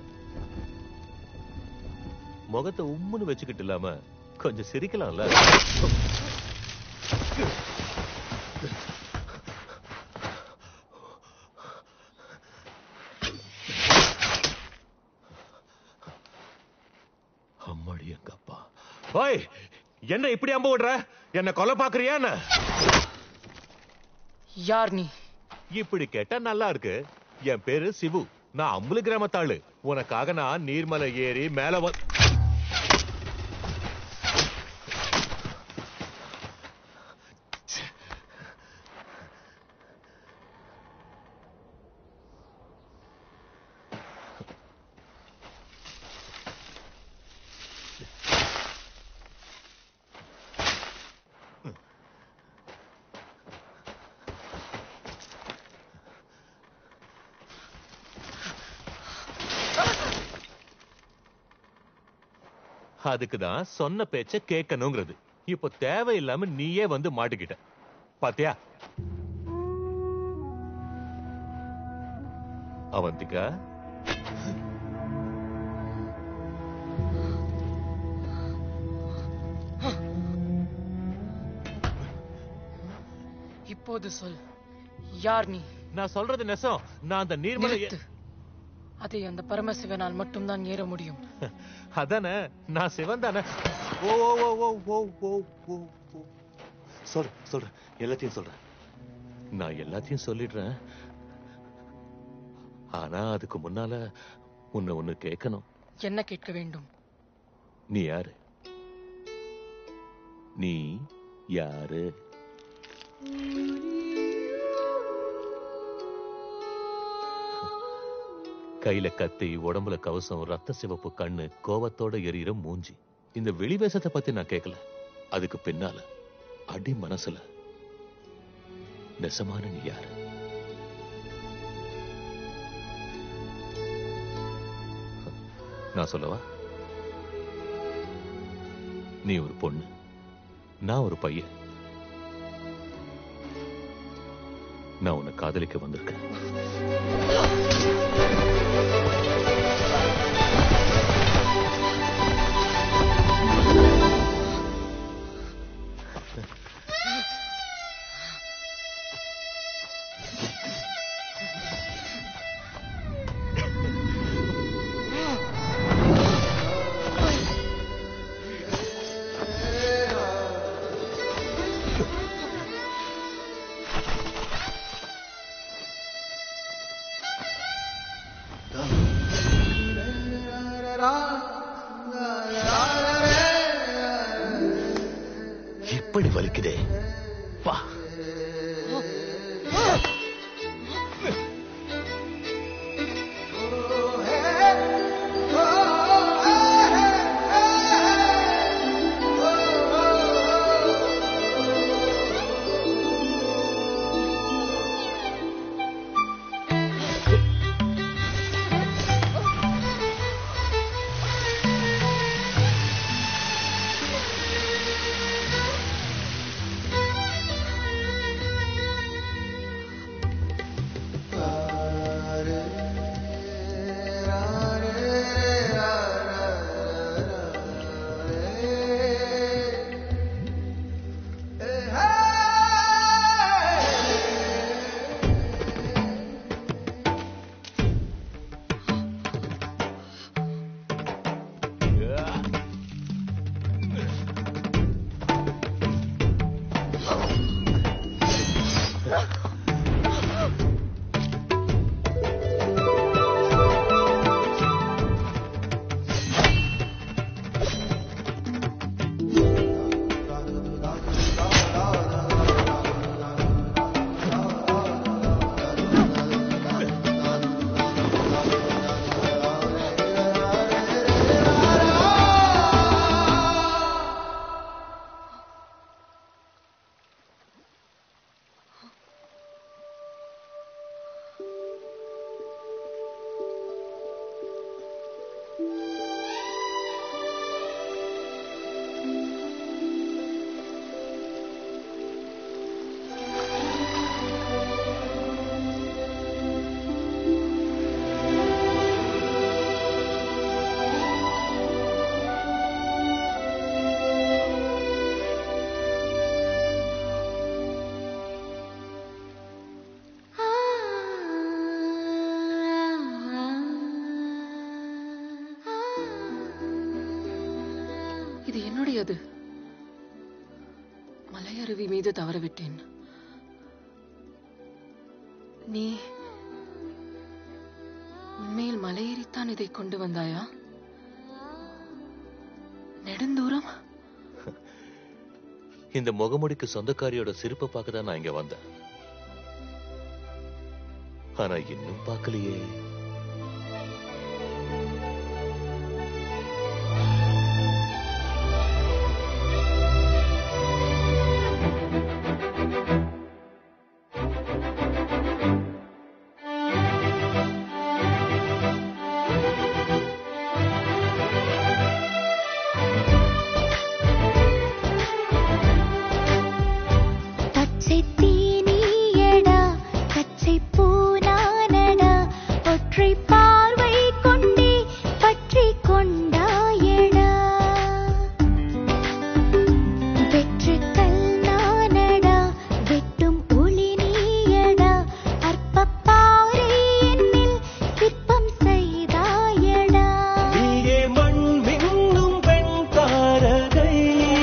முகத்தை உம்முன்னு வச்சுக்கிட்டு இல்லாம கொஞ்சம் சிரிக்கலாம்ல அம்மாடி எங்க அப்பா ஓய் என்ன இப்படி அம்ப விடுற என்ன கொலை பாக்குறியா என்ன யார் நீ இப்படி கேட்டா நல்லா இருக்கு என் பேரு சிவு நான் அம்புலி கிராமத்தாளு உனக்காக நான் நீர்மலை ஏறி மேல வ அதுக்கு தான் சொன்ன பேச்ச கேட்கணுங்கிறது இப்போ தேவையில்லாம நீயே வந்து மாட்டிக்கிட்ட பாத்தியா அவந்திகா இப்போது சொல் யார் நீ நான் சொல்றது நெசம் நான் அந்த நீர்மலை நிறுத்து. அதை அந்த பரமசிவனால் மட்டும்தான் ஏற முடியும் அதானே நான் சிவன் தானே ஓ ஓ ஓ ஓ ஓ ஓ ஓ ஓ சொல் சொல்றேன் எல்லாத்தையும் சொல்றேன் நான் எல்லாத்தையும் சொல்லிடுறேன் ஆனா அதுக்கு முன்னால உன்னை ஒண்ணு கேட்கணும் என்ன கேட்க வேண்டும் நீ யாரு நீ யாரு கையில கத்தி உடம்புல கவசம் ரத்த சிவப்பு கண்ணு கோவத்தோட எரியிற மூஞ்சி இந்த வெளிவேசத்தை பத்தி நான் கேட்கல அதுக்கு பின்னால அடி மனசுல நெசமான நீ யாரு நான் சொல்லவா நீ ஒரு பொண்ணு நான் ஒரு பையன் நான் உன்னை காதலிக்க வந்திருக்கேன் எப்படி வலிக்குதே வா ஆ இது என்னுடையது மலையருவி மீது தவற விட்டேன் நீ உண்மையில் மலையேறித்தான் இதை கொண்டு வந்தாயா நெடுந்தூரம் இந்த முகமுடிக்கு சொந்தக்காரியோட சிரிப்பை பார்க்க தான் நான் இங்க வந்தேன் ஆனா இன்னும் பார்க்கலையே பச்சை தீனியடா பச்சை பூனானடா ஒற்றை பார்வை கொண்டே பற்றி கொண்டாயடா வெற்று கல்லானடா வெட்டும் ஒளி நீயடா அற்பப்பாறை என்னில் சிற்பம் செய்தாயடா நீயே மண் மின்னும் பெண் தாரகை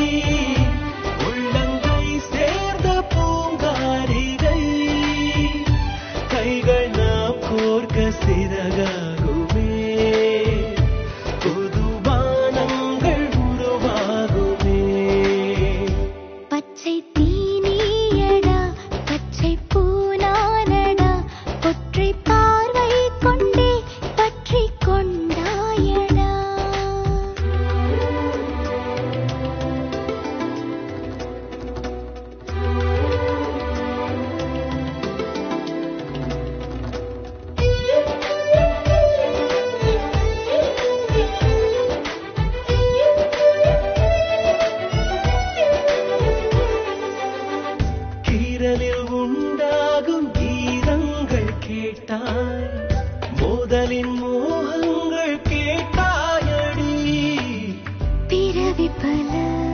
உள்ளங்கை சேர்ந்த பூங்காரிகை கைகள் நாம் கோர்க்க சிறகாகுமே புது வானங்கள் உருவாகுமே பச்சை தீனியடா பச்சை பூனானடா ஒற்றை பார்வை கொண்டே பற்றி கொண்டாயடா கீரலில் உண்டாகும் கீதங்கள் கேட்டாய் மோதலின் மோகங்கள் கேட்டாயடி பிறவி பல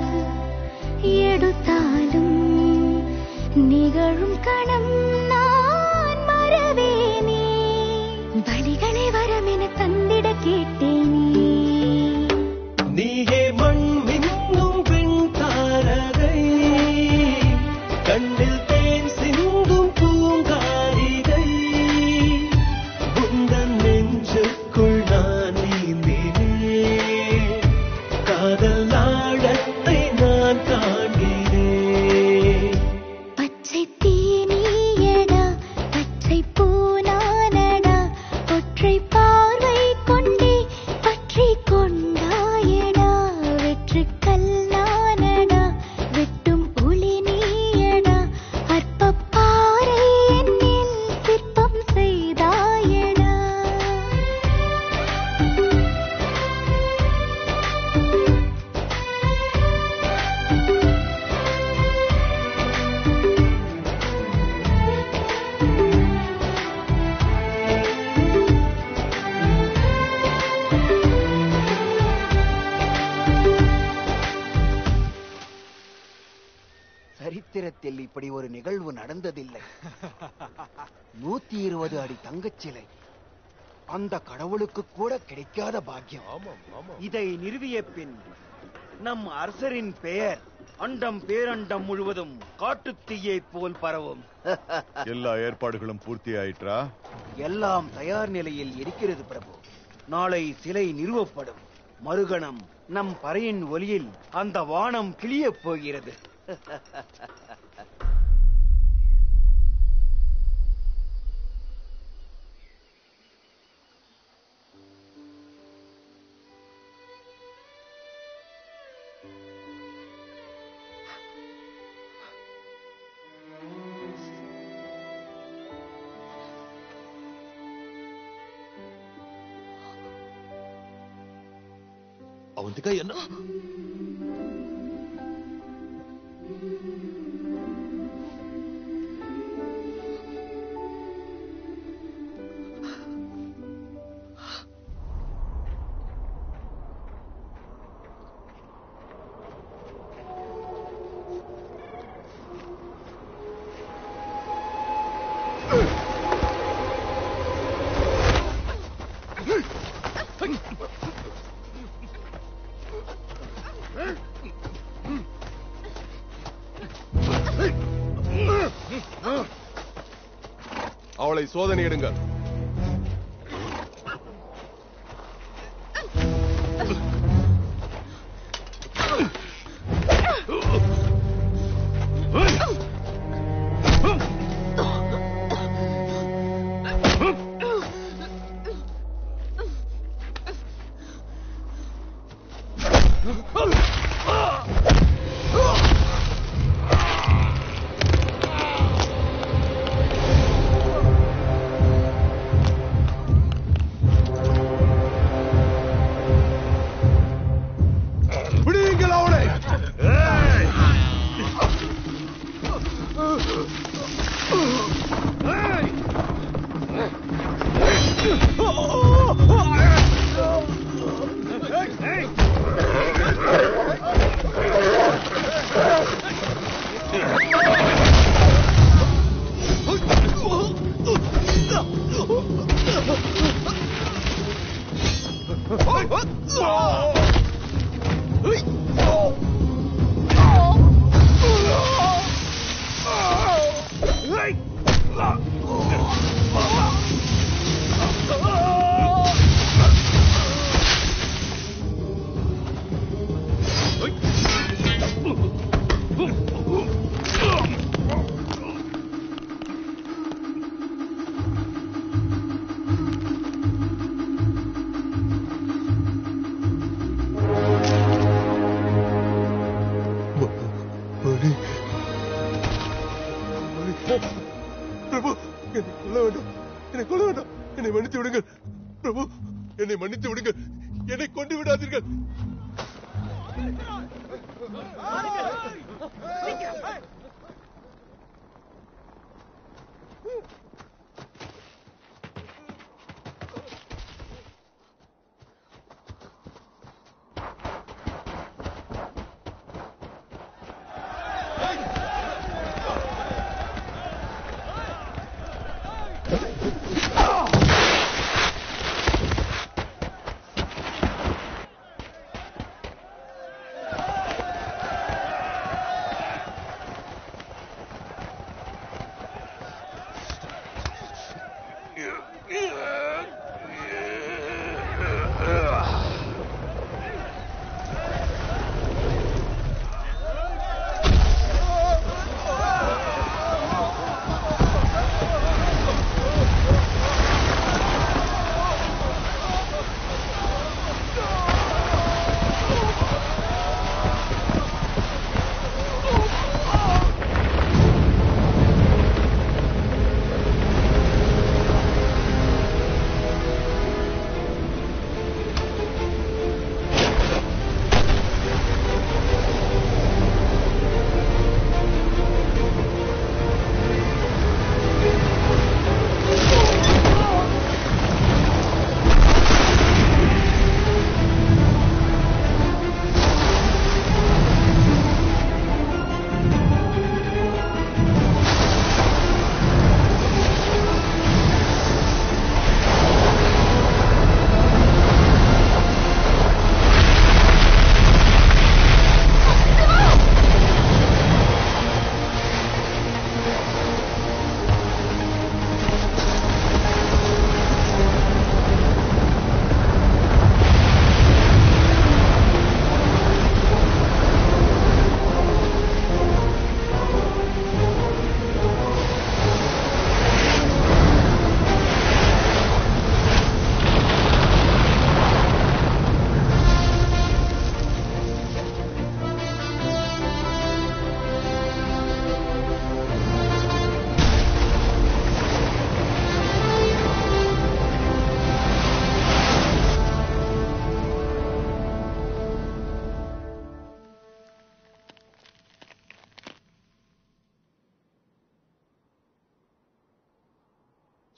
எடுத்தாலும் நிகழும் கணம் நான் மறவேனே பலிகளை வரமென தந்திட கேட்டேனே நீயே மண் மின்னும் பெண் தாரகை கண்ணில் தேன் சிந்தும் பூங்காரிகை உந்தன் நெஞ்சுக்குள் நான் நீந்தினே காதல் ஆழத்தை நான் காண்கிறேன் பச்சை தீனியடா பச்சை பூனானடா ஒற்றை பார்வை கொண்டே பற்றி கொண்டாயடா வெற்று கல்லானடா வெட்டும் ஒளி நீயடா அற்பப்பாறை என்னில் சிற்பம் செய்தாயடா சரித்திரத்தில் இப்படி ஒரு நிகழ்வு நடந்ததில்லை நூத்தி இருபது அடி தங்கச் சிலை அந்த கடவுளுக்கு கூட கிடைக்காத பாக்கியம் இதை நிறுவிய பின் நம் அரசரின் பெயர் அண்டம் பேரண்டம் முழுவதும் காட்டுத் தீயைப் போல் பரவும் எல்லா ஏற்பாடுகளும் பூர்த்தி ஆயிற்றா எல்லாம் தயார் நிலையில் இருக்கிறது பிரபு நாளை சிலை நிறுவப்படும் மறுகணம் நம் பறையின் ஒலியில் அந்த வானம் கிளியப் போகிறது ಅವಂತಿಕ என்ன அவளை சோதனையிடுங்கள் விடுங்கள் அவளை மணி மணி. பிரபு என்னை கொல்ல வேண்டாம் என்னை கொல்ல வேண்டாம் என்னை மன்னித்து விடுங்கள் பிரபு என்னை மன்னித்து விடுங்கள் என்னை கொண்டு விடாதீர்கள்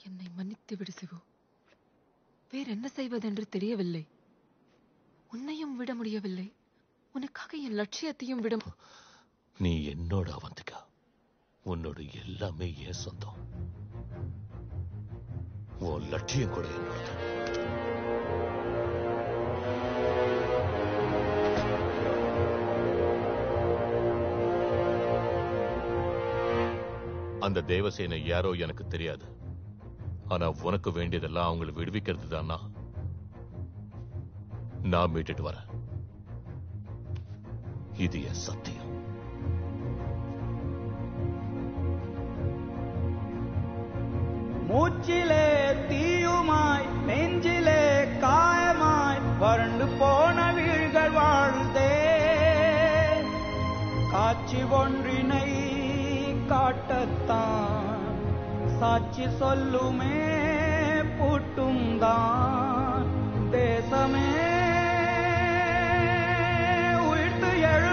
என்னை மன்னித்து விடு சிவு வேற என்ன செய்வதென்று தெரியவில்லை உன்னையும் விட முடியவில்லை உனக்காக என் லட்சியத்தையும் விட மு- நீ என்னோட அவந்திகா உன்னோட எல்லாமே என் சொந்தம் உன் லட்சியம் கூட என்னோட அந்த தேவசேனை யாரோ எனக்கு தெரியாது ஆனா உனக்கு வேண்டியதெல்லாம் அவங்களை விடுவிக்கிறது தானா நான் மீட்டுட்டு வரேன் இது என் சத்தியம் மூச்சிலே தீயுமாய் நெஞ்சிலே காயமாய் வறண்டு போன வீழ்கள் வாழ்ந்தே காட்சி ஒன்றினை காட்டத்தான் சாட்சி சொல்லுமே பூட்டும் தான் தேசமே உயிர்த்து எழு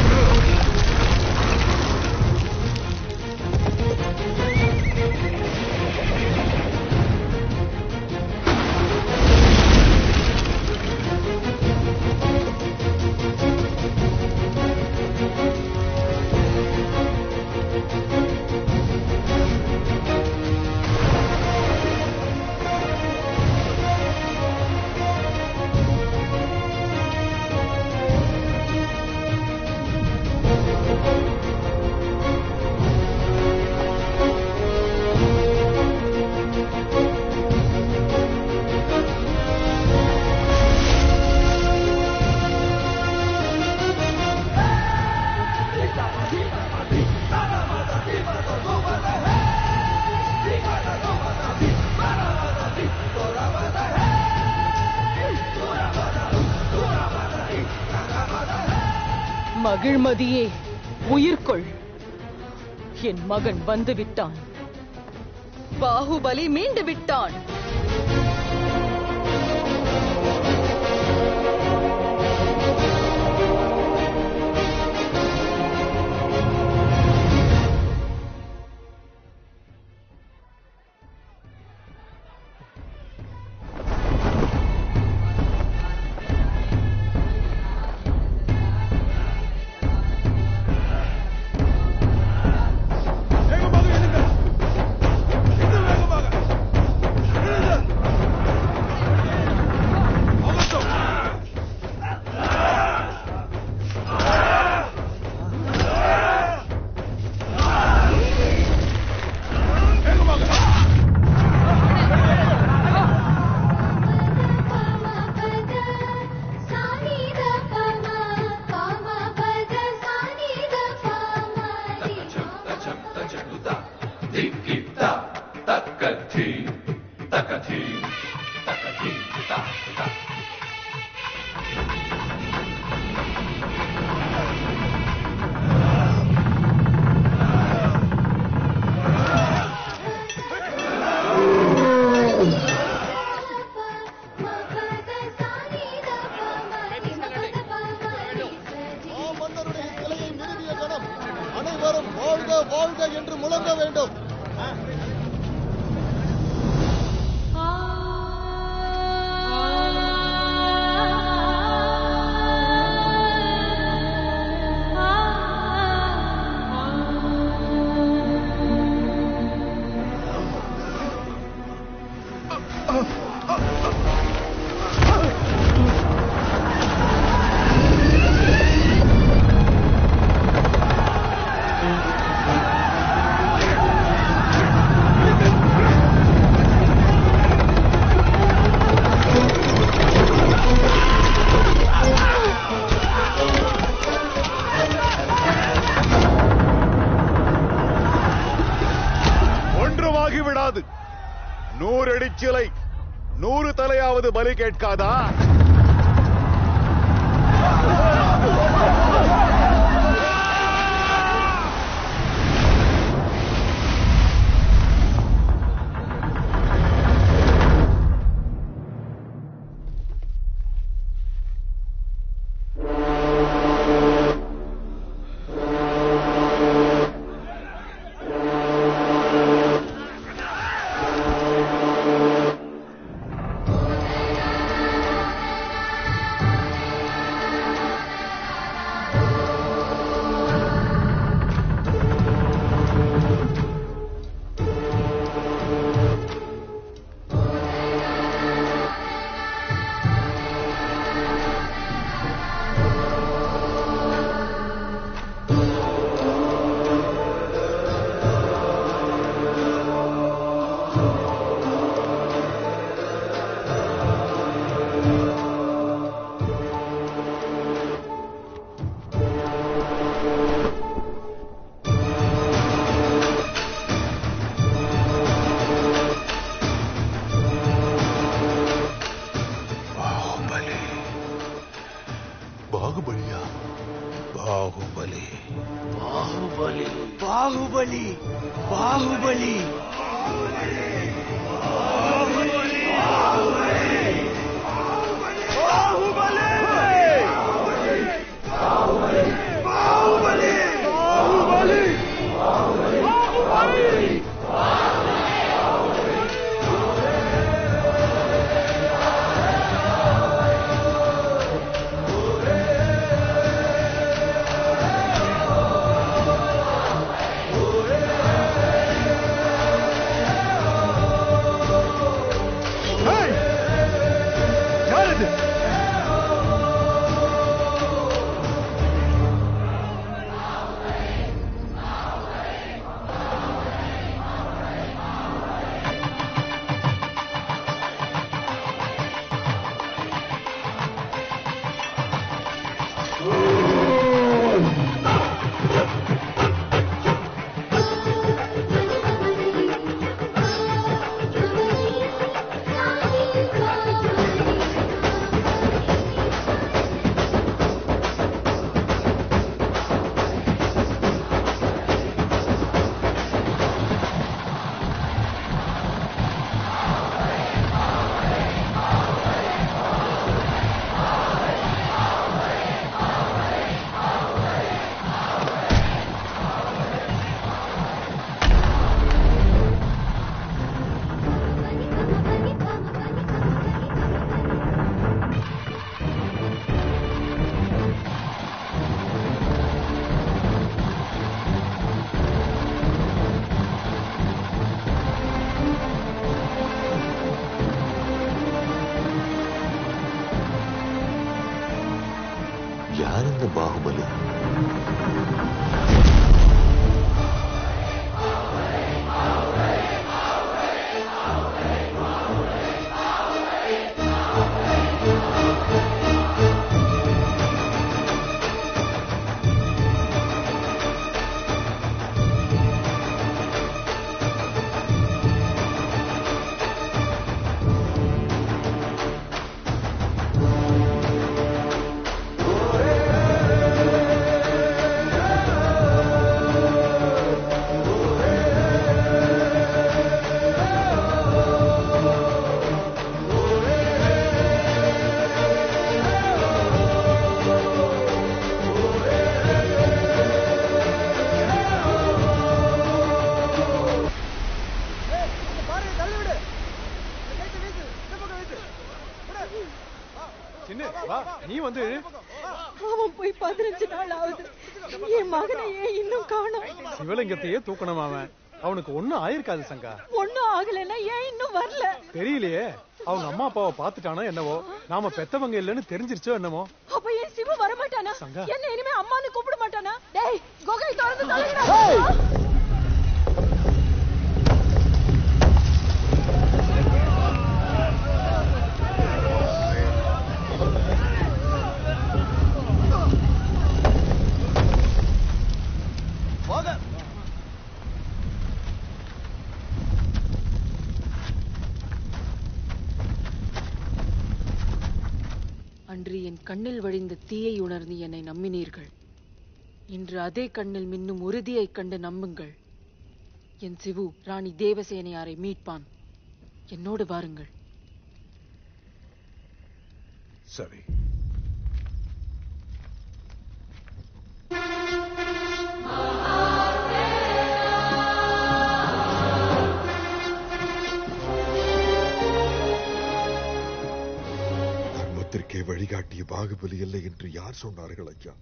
மகிழ்மதியே உயிர்கொள் என் மகன் வந்து விட்டான் பாகுபலி மீண்டு விட்டான் மாமன்னருடைய சிலையை நிறுவிய கணம் அனைவரும் வாழ்க வாழ்க என்று முழங்க வேண்டும் ஒன்றுமாகி விடாது நூறு அடி சிலை நூறு தலையாவது பலி கேட்காதா ஆ பாகுபலியா பாகுபலி பாகுபலி பாகுபலி பாகுபலி யார் இது யார் இந்த பாகுபலி சின்ன வா நீ வந்து இழு. அவன் போய் பதினஞ்சு நாள் ஆகுது என் மகனை ஏன் இன்னும் காணோம் சிவலிங்கத்தையே தூக்கணும் அவன் அவனுக்கு ஒண்ணும் ஆயிருக்காது சங்கா ஒண்ணும் ஆகலைன்னா ஏன் இன்னும் வரல தெரியலையே அவங்க அம்மா அப்பாவை பார்த்துட்டானோ என்னவோ நாம பெத்தவங்க இல்லைன்னு தெரிஞ்சிருச்சோ என்னமோ அப்ப என் சிவு வரமாட்டானா சங்கா. என்ன இனிமே அம்மான்னு கூப்பிட மாட்டானா டேய் குகை திறந்து தொலைங்கடா அன்று என் கண்ணில் வழிந்த தீயை உணர்ந்து என்னை நம்பினீர்கள் இன்று அதே கண்ணில் மின்னும் உறுதியைக் கண்டு நம்புங்கள் என் சிவு ராணி தேவசேனையாரை மீட்பான் என்னோடு வாருங்கள் சரி தர்மத்திற்கே வழிகாட்டிய பாகுபலி இல்லை என்று யார் சொன்னார்கள் ஐயா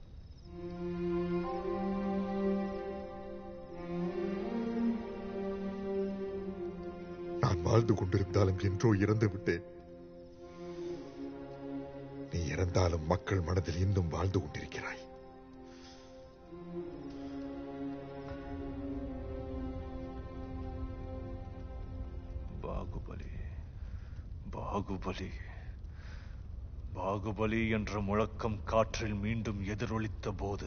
நான் வாழ்ந்து கொண்டிருந்தாலும் என்றோ இறந்து விட்டேன் நீ இறந்தாலும் மக்கள் மனதில் இன்னும் வாழ்ந்து கொண்டிருக்கிறாய் பாகுபலி பாகுபலி பாகுபலி என்ற முழக்கம் காற்றில் மீண்டும் எதிரொலித்த போது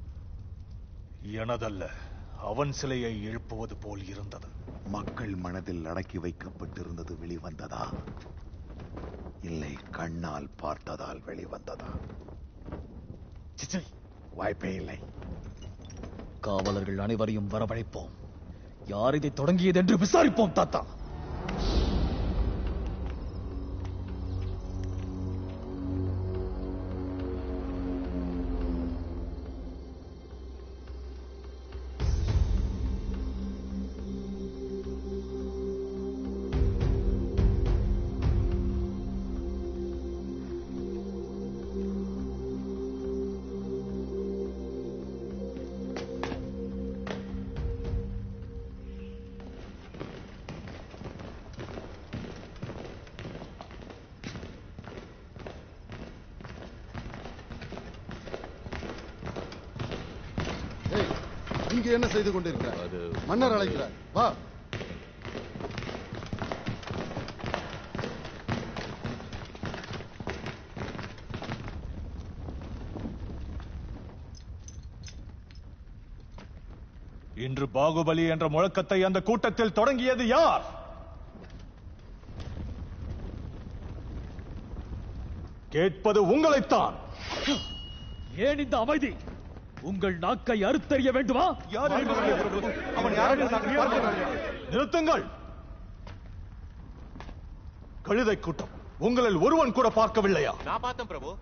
எனதல்ல அவன் சிலையை எழுப்புவது போல் இருந்தது மக்கள் மனதில் அடக்கி வைக்கப்பட்டிருந்தது வெளிவந்ததா இல்லை கண்ணால் பார்த்ததால் வெளிவந்ததா சிச்சை, வாய்ப்பே இல்லை காவலர்கள் அனைவரையும் வரவழைப்போம் யார் இதை தொடங்கியது என்று விசாரிப்போம் தாத்தா ஏய் இங்க என்ன செய்து கொண்டிருக்கிறார் மன்னர் அழைக்கிறார் வா இன்று பாகுபலி என்ற முழக்கத்தை அந்த கூட்டத்தில் தொடங்கியது யார் கேட்பது உங்களைத்தான் ஏன் இந்த அமைதி உங்கள் நாக்கை அறுத்தறிய வேண்டுமா அவன் யாரை நாங்கள் பார்க்கவில்லை. நிறுத்துங்கள் கழுதை கூட்டம் உங்களில் ஒருவன் கூட பார்க்கவில்லையா நான் பார்த்தேன் பிரபு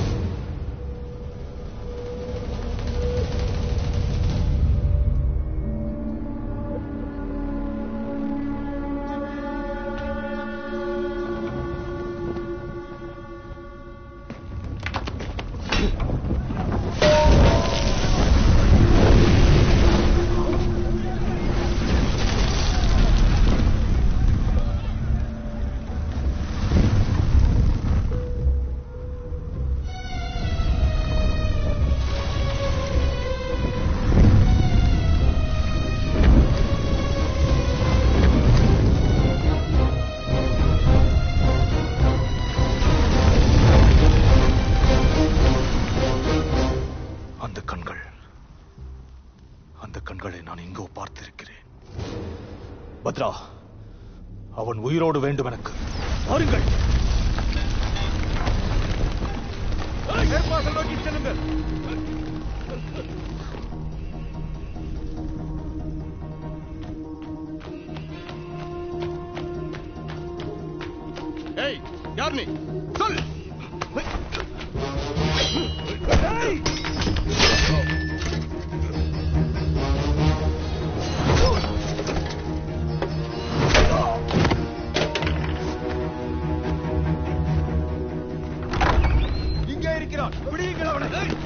அந்த கண்கள் அந்த கண்களை நான் எங்கோ பார்த்திருக்கிறேன் பத்ரா அவன் உயிரோடு வேண்டும் எனக்கு வாருங்கள் மேற்பாசல் நோக்கி செல்லுங்கள் ஏய் யார் நீ சொல் இங்கே இருக்கிறான் பிடியுங்கள் அவனை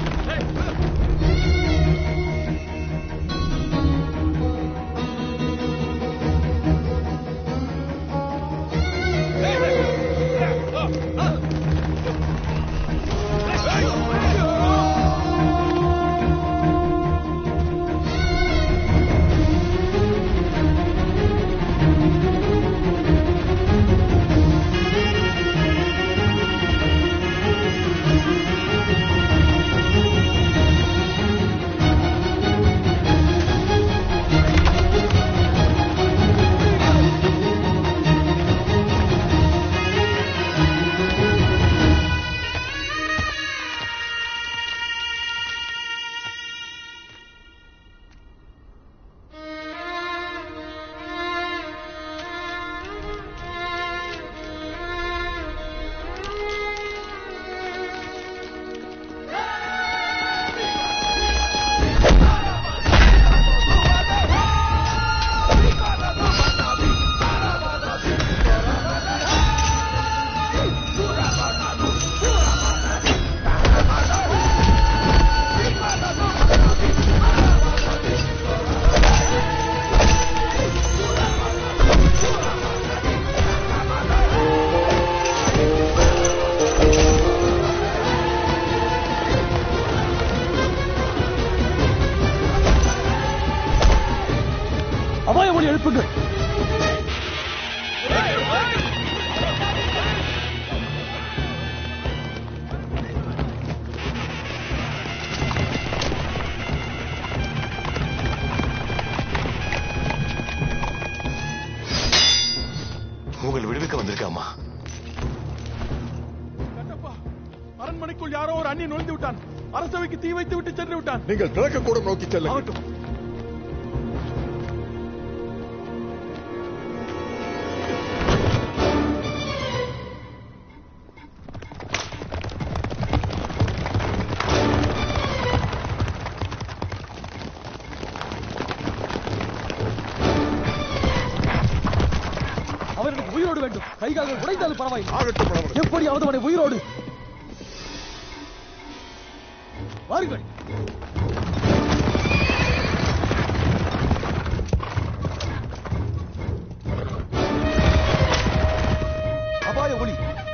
அபாய ஒளி எழுப்புங்கள் உங்களை விடுவிக்க வந்திருக்காமா கட்டப்பா அரண்மனைக்குள் யாரோ ஒரு அண்ணி நுழைந்து விட்டான் அரசவைக்கு தீ வைத்து விட்டு சென்று விட்டான் நீங்கள் கிழக்கு கூட நோக்கி செல்லுங்கள் அவனுக்கு உயிரோடு வேண்டும் கைகால்கள் உடைந்தாலும் பரவாயில்லை ஆகட்டும் எப்படியாவது அவனை உயிரோடு வாருங்கள் அபாய ஒளி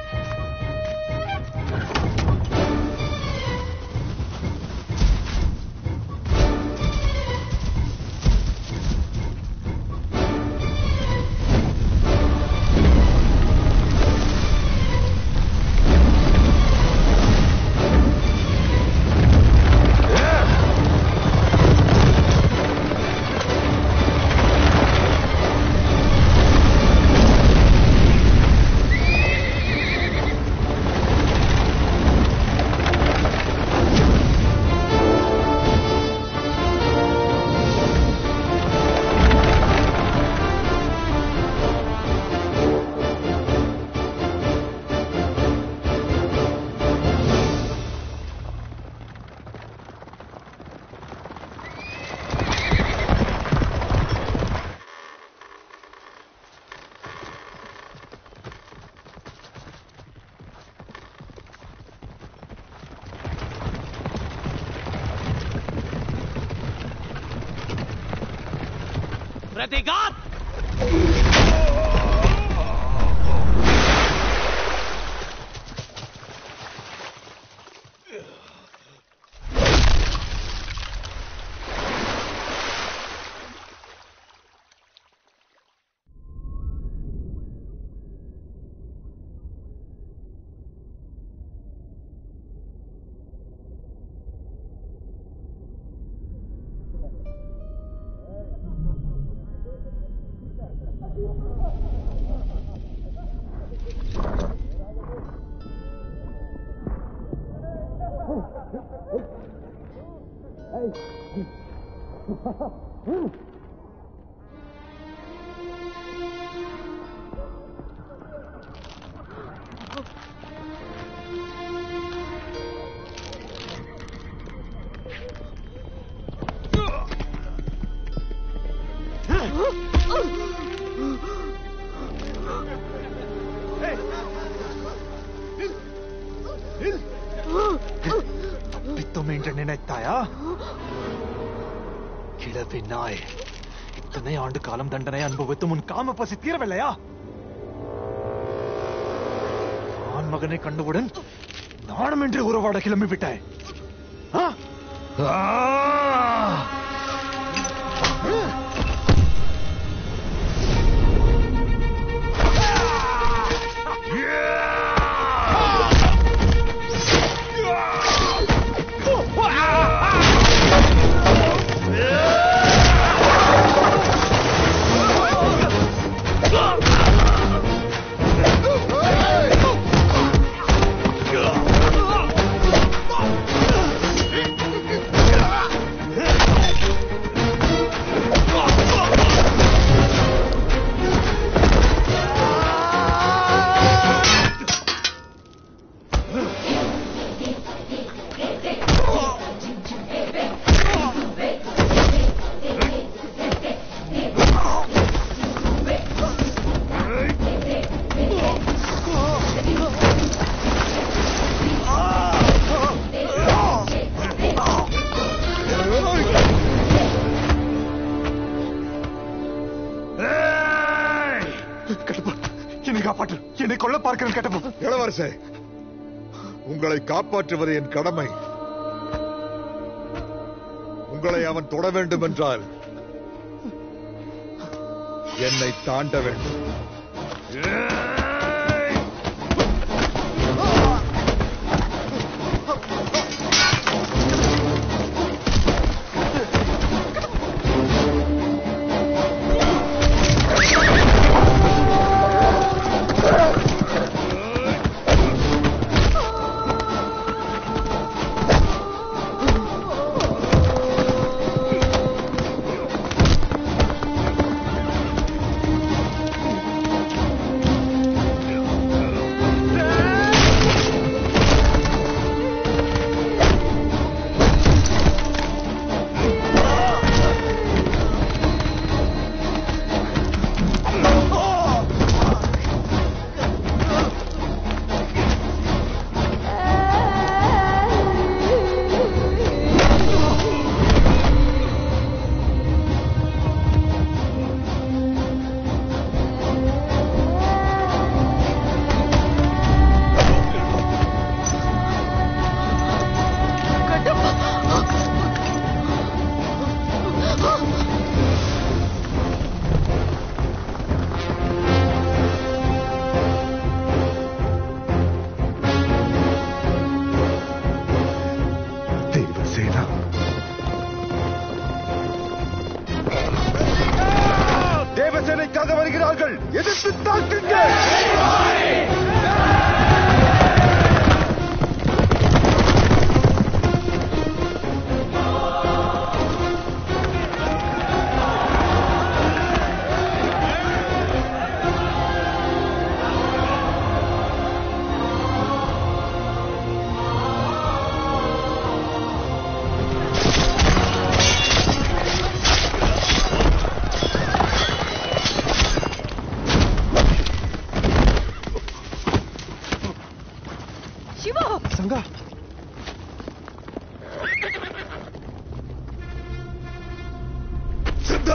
प्रतिघात தப்பித்தோம் என்று நினைத்தாயா கிழவி நாய் இத்தனை ஆண்டு காலம் தண்டனை அனுபவித்து உன் காம பசி தீரவில்லையா ஆண் மகனை கண்டவுடன் நாணமின்றி உறவாட கிளம்பி விட்டாய் ஆ? ஆ! கட்டப்பா என்னை காப்பாற்று என்னை கொல்ல பார்க்கிறேன் கட்டப்பா இளவரசே உங்களை காப்பாற்றுவது என் கடமை உங்களை அவன் தொட வேண்டும் என்றால் என்னை தாண்ட வேண்டும் ஆ சிவா சங்கா சித்தா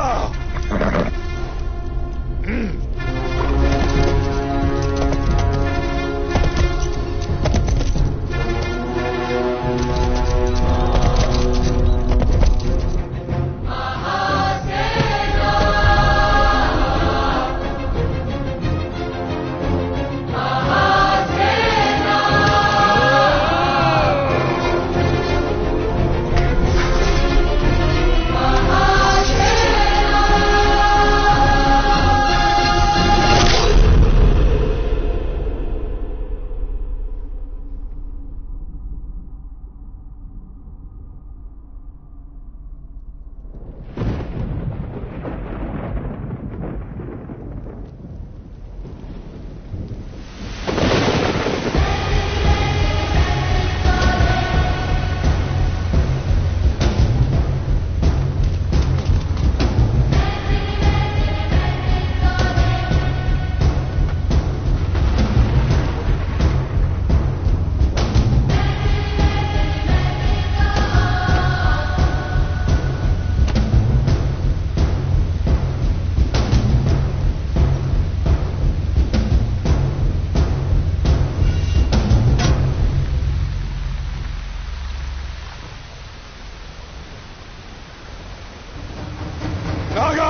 நாகா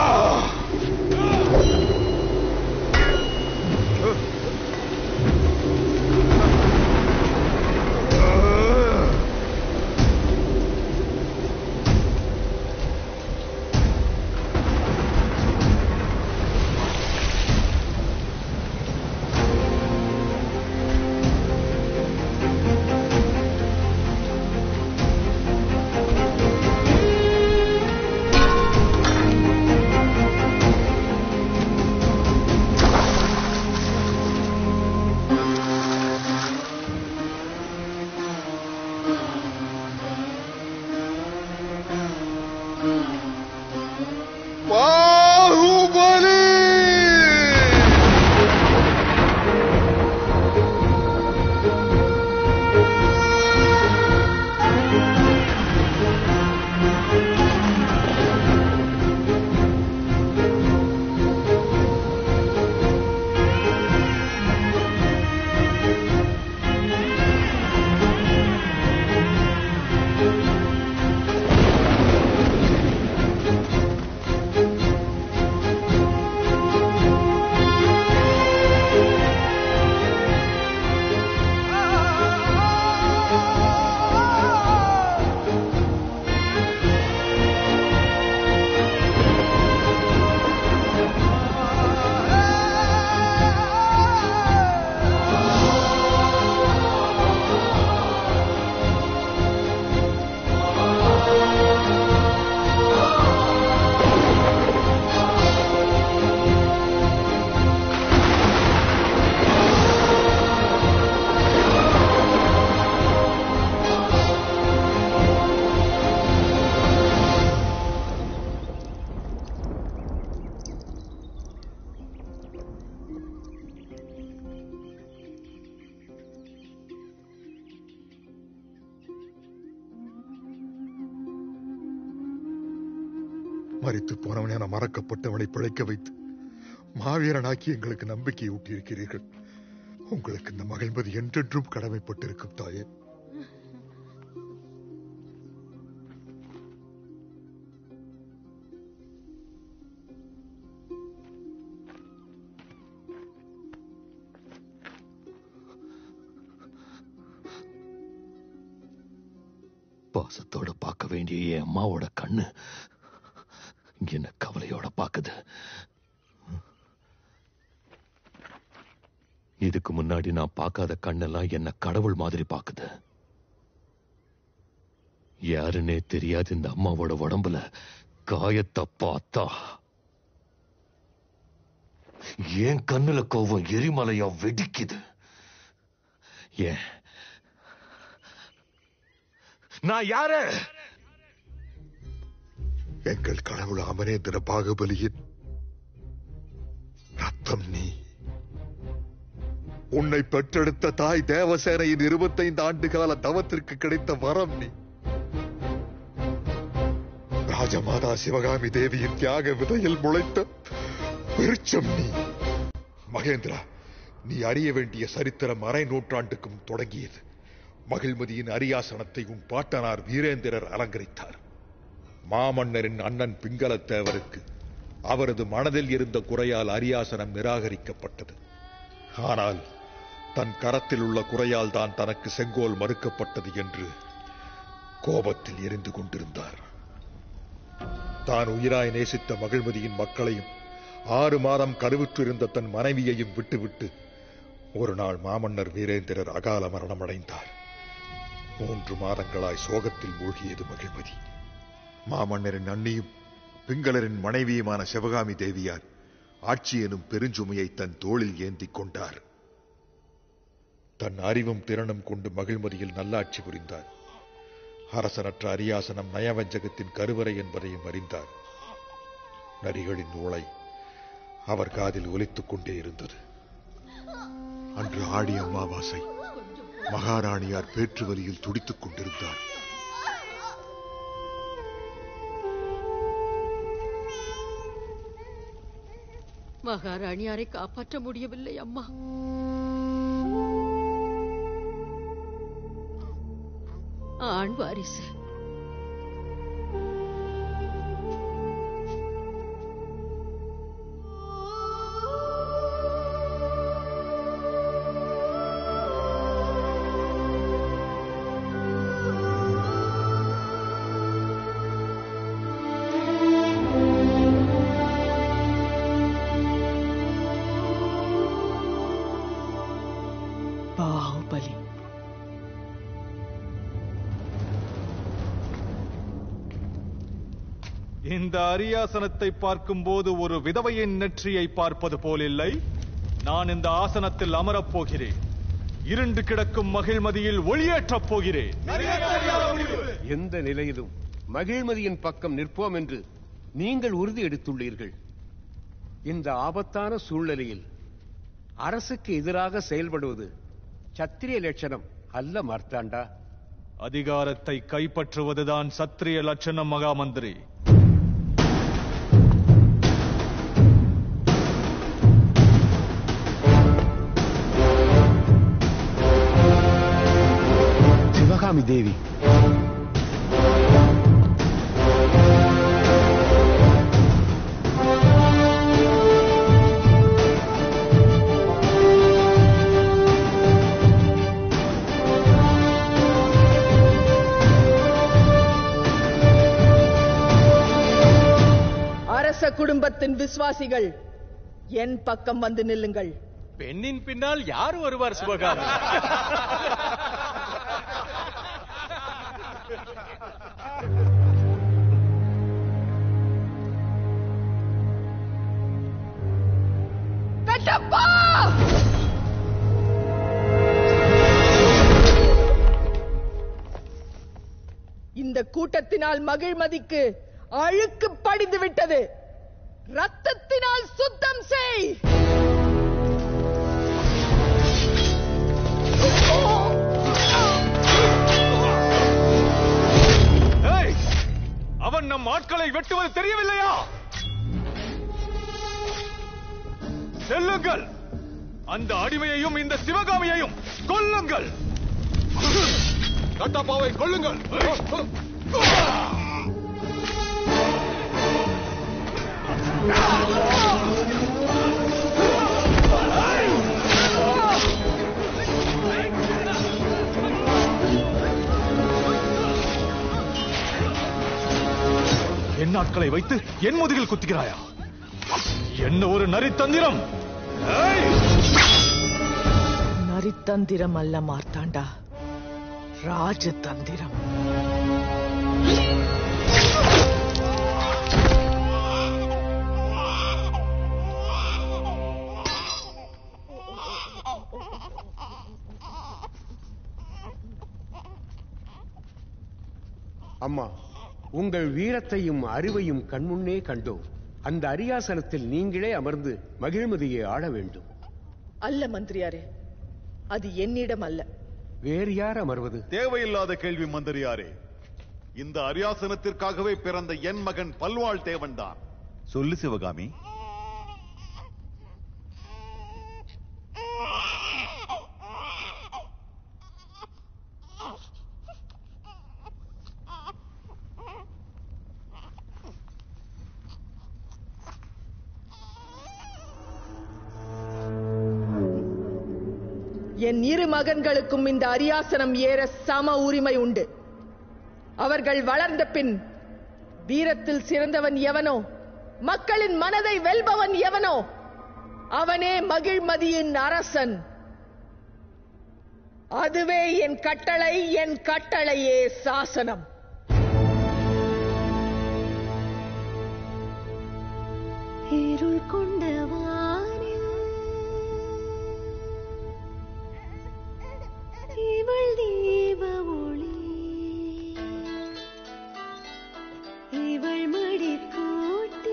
பாகுபலி மறித்து போனவனை என மறக்கப்பட்டவனை பிழைக்க வைத்து மாவீரனாக்கி எங்களுக்கு நம்பிக்கை ஊட்டியிருக்கிறீர்கள் உங்களுக்கு இந்த மகிழ்மதி என்றென்றும் கடமைப்பட்டிருக்கும் தாயே பாசத்தோட பார்க்க வேண்டிய என் அம்மாவோட கண்ணு என்ன கவலையோட பாக்குது இதுக்கு முன்னாடி நான் பார்க்காத கண்ணெல்லாம் என்ன கடவுள் மாதிரி பாக்குது யாருன்னே தெரியாது இந்த அம்மாவோட உடம்புல காயத்தை பார்த்தா என் கண்ணுல கோவம் எரிமலையா வெடிக்குது ஏன் நான் யாரு எங்கள் கடவுள் அமரேந்திர பாகுபலியின் ரத்தம் நீ உன்னை பெற்றெடுத்த தாய் தேவசேனையின் இருபத்தைந்து ஆண்டு கால தவத்திற்கு கிடைத்த வரம் நீ ராஜமாதா சிவகாமி தேவியின் தியாக விதையில் முளைத்த விருட்சம் நீ மகேந்திரா நீ அறிய வேண்டிய சரித்திரம் அரை நூற்றாண்டுக்கும் தொடங்கியது மகிழ்மதியின் அரியாசனத்தை உன் பாட்டனார் வீரேந்திரர் அலங்கரித்தார் மாமன்னரின் அண்ணன் பிங்களத்தேவருக்கு அவரது மனதில் இருந்த குறையால் அரியாசனம் நிராகரிக்கப்பட்டது ஆனால் தன் கரத்தில் உள்ள குறையால் தான் தனக்கு செங்கோல் மறுக்கப்பட்டது என்று கோபத்தில் எரிந்து கொண்டிருந்தார் தான் உயிராய் நேசித்த மகிழ்மதியின் மக்களையும் ஆறு மாதம் கருவுற்றிருந்த தன் மனைவியையும் விட்டுவிட்டு ஒரு நாள் மாமன்னர் வீரேந்திரர் அகால மரணமடைந்தார் மூன்று மாதங்களாய் சோகத்தில் மூழ்கியது மகிழ்மதி மாமன்னரின் அண்ணியும் பிங்களரின் மனைவியுமான சிவகாமி தேவியார் ஆட்சி எனும் பெருஞ்சுமையை தன் தோளில் ஏந்திக் கொண்டார் தன் அறிவும் திறனும் கொண்டு மகிழ்மதியில் நல்லாட்சி புரிந்தார் அரசனற்ற அரியாசனம் நயவஞ்சகத்தின் கருவறை என்பதையும் அறிந்தார் நரிகளின் ஊளை அவர் காதில் ஒலித்துக் கொண்டே இருந்தது அன்று ஆடி அமாவாசை மகாராணியார் பேற்று வலியில் துடித்துக் கொண்டிருந்தார் மகாராணியாரை காப்பாற்ற முடியவில்லை அம்மா ஆண் வாரிசு பாகுபலி இந்த அரியாசனத்தை பார்க்கும்போது ஒரு விதவையின் நெற்றியை பார்ப்பது போலில்லை நான் இந்த ஆசனத்தில் அமரப் போகிறேன் இருண்டு கிடக்கும் மகிழ்மதியில் ஒளியேற்றப் போகிறேன் எந்த நிலையிலும் மகிழ்மதியின் பக்கம் நிற்போம் என்று நீங்கள் உறுதி எடுத்துள்ளீர்கள் இந்த ஆபத்தான சூழ்நிலையில் அரசுக்கு எதிராக செயல்படுவது சத்திரிய லட்சணம் அல்ல மார்த்தாண்டா அதிகாரத்தை கைப்பற்றுவதுதான் சத்திரிய லட்சணம் மகாமந்திரி சிவகாமி தேவி அரச குடும்பத்தின் விசுவாசிகள் என் பக்கம் வந்து நில்லுங்கள் பெண்ணின் பின்னால் யார் வருவார் சிவகாமி பெட்டப்பா இந்த கூட்டத்தினால் மகிழ்மதிக்கு அழுக்கு படிந்து விட்டது ரத்தத்தினால் சுத்தம் செய் ஏய், அவன் நம் ஆட்களை வெட்டுவது தெரியவில்லையா செல்லுங்கள் அந்த அடிமையையும் இந்த சிவகாமியையும் கொல்லுங்கள் கட்டப்பாவை கொள்ளுங்கள் என் நாட்களை வைத்து என் முதுகில் குத்துகிறாயா என்ன ஒரு நரித்தந்திரம் ஏய்! நரித்தந்திரம் அல்ல மார்த்தாண்டா ராஜதந்திரம் அம்மா உங்கள் வீரத்தையும் அறிவையும் கண்முன்னே கண்டோம் அந்த அரியாசனத்தில் நீங்களே அமர்ந்து மகிழ்மதியை ஆள வேண்டும் அல்ல மந்திரியாரே அது என்னிடம் அல்ல வேறு யார் அமர்வது தேவையில்லாத கேள்வி மந்திரியாரே இந்த அரியாசனத்திற்காகவே பிறந்த என் மகன் பல்வாள் தேவன்தான் சொல்லு சிவகாமி என் இரு மகன்களுக்கும் இந்த அரியாசனம் ஏற சம உரிமை உண்டு அவர்கள் வளர்ந்த பின் வீரத்தில் சிறந்தவன் எவனோ மக்களின் மனதை வெல்பவன் எவனோ அவனே மகிழ்மதியின் அரசன் அதுவே என் கட்டளை என் கட்டளையே சாசனம் இருள் கொண்ட வானில் இவள் தீப ஒளி இவள் மடிக்கூட்டு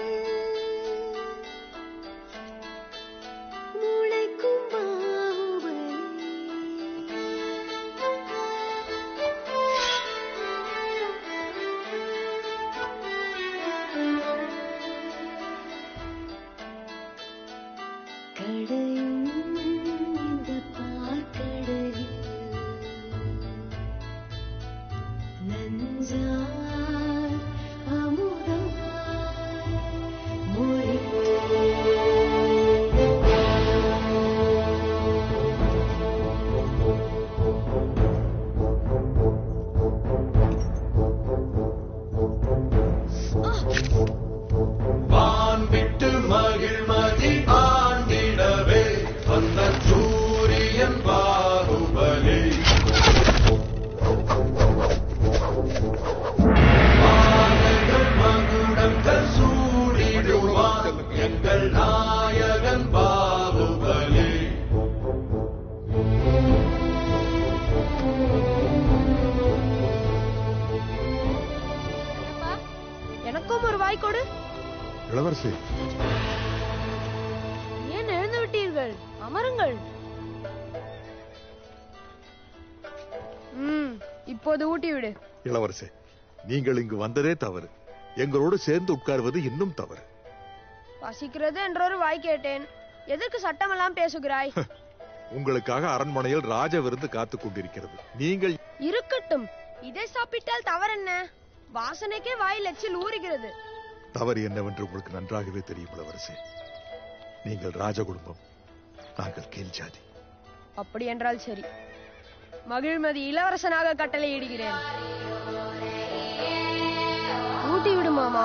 முளைக்கும் பாகுபலி கடையும் இந்த பார்க்கடலில் நஞ்சார் அமுதமாய் வான் விட்டு மகிழ்மதி ஆண்டிடவே வந்த சூரியன் பாகுபலி மாலைகள் மகுடங்கள் சூடிடுவான் எங்கள் நாயகன் பாகுபலி எனக்கும் ஒரு வாய் கொடு இளவரசி ஏன் எழுந்து விட்டீர்கள் அமருங்கள் ம் இப்போது ஊட்டி விடு இளவரசி நீங்கள் இங்கு வந்ததே தவறு எங்களோடு சேர்ந்து உட்கார்வது இன்னும் தவறு பசிக்கிறது என்றொரு வாய் கேட்டேன் எதற்கு சட்டமெல்லாம் பேசுகிறாய் உங்களுக்காக அரண்மனையில் ராஜ விருந்து காத்துக் கொண்டிருக்கிறது நீங்கள் இருக்கட்டும் இதை சாப்பிட்டால் தவறென்ன வாசனைக்கே வாயில் எச்சில் ஊறுகிறது தவறு என்னவென்று உங்களுக்கு நன்றாகவே தெரியும் இளவரசி நீங்கள் ராஜ குடும்பம் நாங்கள் கீழ் ஜாதி அப்படி என்றால் சரி மகிழ்மதி இளவரசனாக கட்டளையிடுகிறேன் ஊட்டி விடு மாமா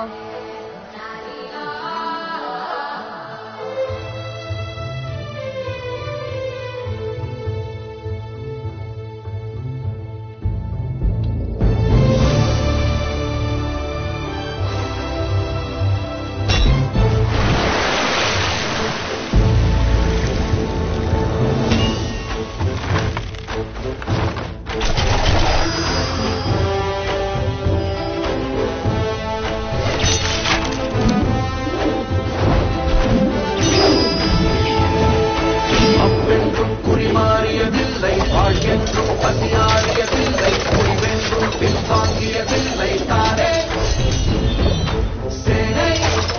அப்பென்றும் குறிமாறியதில்லை வாழ்க்கென்றும் பசியாறியதில்லை முடிவென்றும் பின்வாங்கியதில்லை தானே சேனை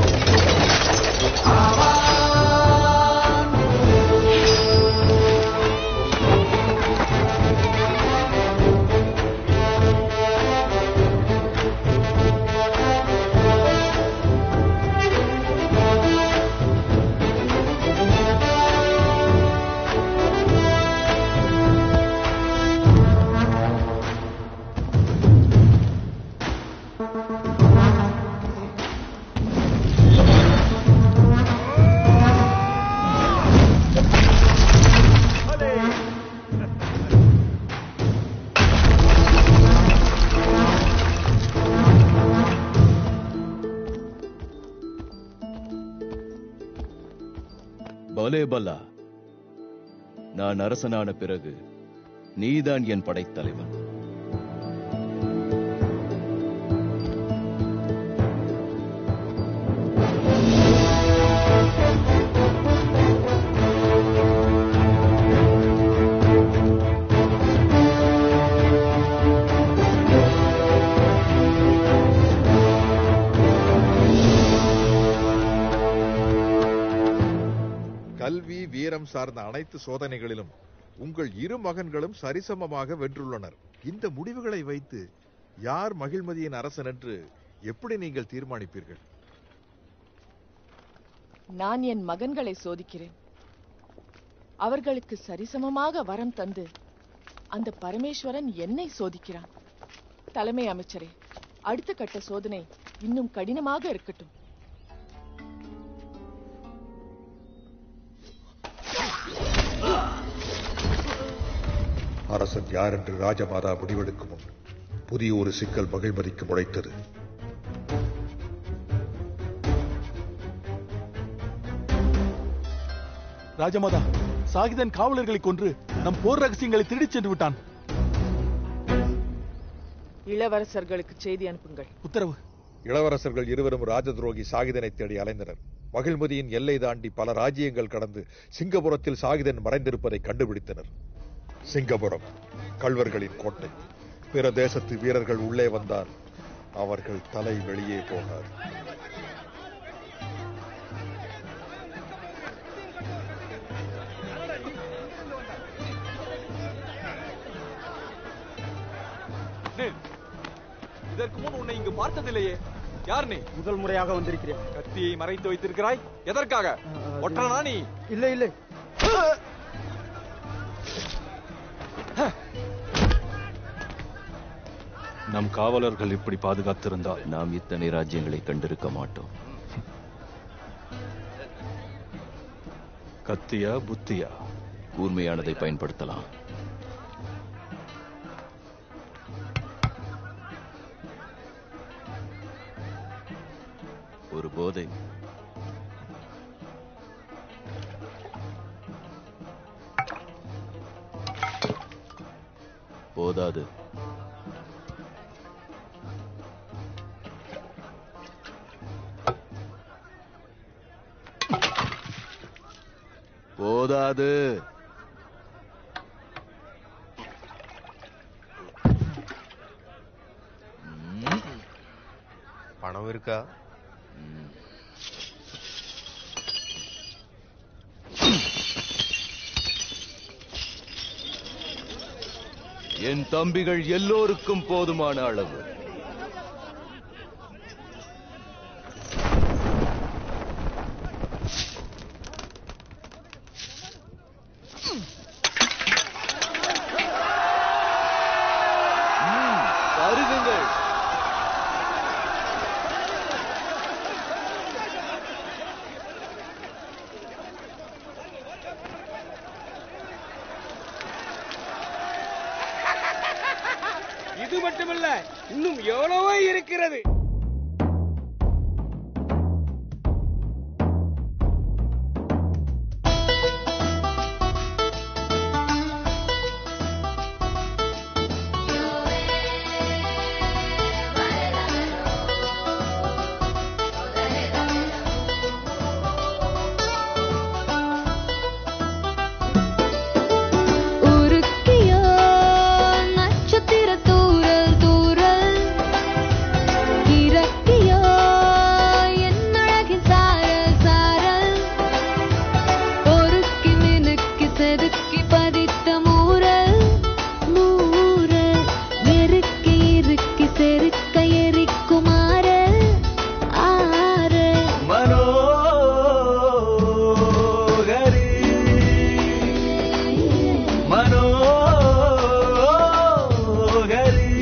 ஆவான் பலே பல்லா நான் அரசனான பிறகு நீதான் என் படைத்தலைவன் வீரம் சார்ந்த அனைத்து சோதனைகளிலும் உங்கள் இரு மகன்களும் சரிசமமாக வென்றுள்ளனர் இந்த முடிவுகளை வைத்து யார் மகிழ்மதியின் அரசன் என்று எப்படி நீங்கள் தீர்மானிப்பீர்கள் நான் என் மகன்களை சோதிக்கிறேன் அவர்களுக்கு சரிசமமாக வரம் தந்து அந்த பரமேஸ்வரன் என்னை சோதிக்கிறான் தலைமை அமைச்சரே அடுத்த கட்ட சோதனை இன்னும் கடினமாக இருக்கட்டும் அரசன் யார் என்று ராஜமாதா முடிவெடுக்கும் முன் புதிய ஒரு சிக்கல் மகிழ்மதிக்கு முளைத்தது ராஜமாதா சாகிதன் காவலர்களை கொன்று நம் போர் ரகசியங்களை திருடிச் சென்று விட்டான் இளவரசர்களுக்கு செய்தி அனுப்புங்கள் உத்தரவு இளவரசர்கள் இருவரும் ராஜதுரோகி சாகிதனை தேடி அலைந்தனர் மகிழ்மதியின் எல்லை தாண்டி பல ராஜ்யங்கள் கடந்து சிங்கபுரத்தில் சாகிதன் மறைந்திருப்பதை கண்டுபிடித்தனர் சிங்கபுரம் கள்வர்களின் கோட்டை பிற தேசத்து வீரர்கள் உள்ளே வந்தால் அவர்கள் தலை வெளியே போகாது இதற்கு முன் உன்னை இங்கு பார்த்ததில்லையே யார் நீ முதல் முறையாக வந்திருக்கிறேன் கத்தியை மறைத்து வைத்திருக்கிறாய் எதற்காக ஒற்றனா நீ இல்லை இல்லை நம் காவலர்கள் இப்படி பாதுகாத்திருந்தால் நாம் இத்தனை ராஜ்யங்களை கண்டிருக்க மாட்டோம் கத்தியா புத்தியா கூர்மையானதை பயன்படுத்தலாம் ஒரு போதை போதாது போதாது பணம் இருக்கா என் தம்பிகள் எல்லோருக்கும் போதுமான அளவு ம், பருகுங்கள் இது மட்டுமல்ல இன்னும் எவ்வளவோ இருக்கிறது உருக்கியோ நட்சத்திர தூரல் தூரல் இறக்கியோ என் அழகின் சாரல் சாரல் பொறுக்கி மினுக்கி செதுக்கி பதித்த மூரல் மூரல் நெருக்கி இறுக்கி செருக்க எரிக்குமாறல் ஆறல் மனோகரி மனோகரி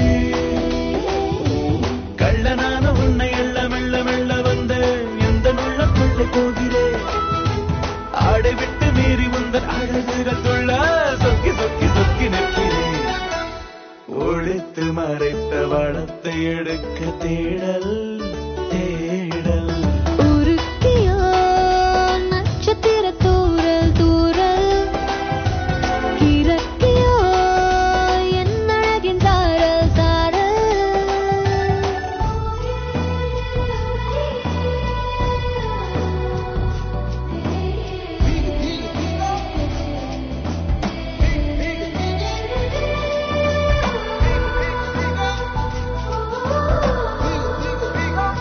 கள்ளனான உன்னை எள்ள மெல்ல மெல்ல வந்த எந்த உள்ள கொள்ளை போகிறேன் ஆடை விட்டு மீறி உந்தன் அழகுகள் துள்ள சொக்கி சொக்கி சொக்கி நிற்கிறேன் ஒழித்து மறைத்த வளத்தை எடுக்க தேடல் தேடல் உருக்கியோ நட்சத்திர தூரல் தூரல் இறக்கியோ என் அழகின் சாரல் சாரல் Vigo!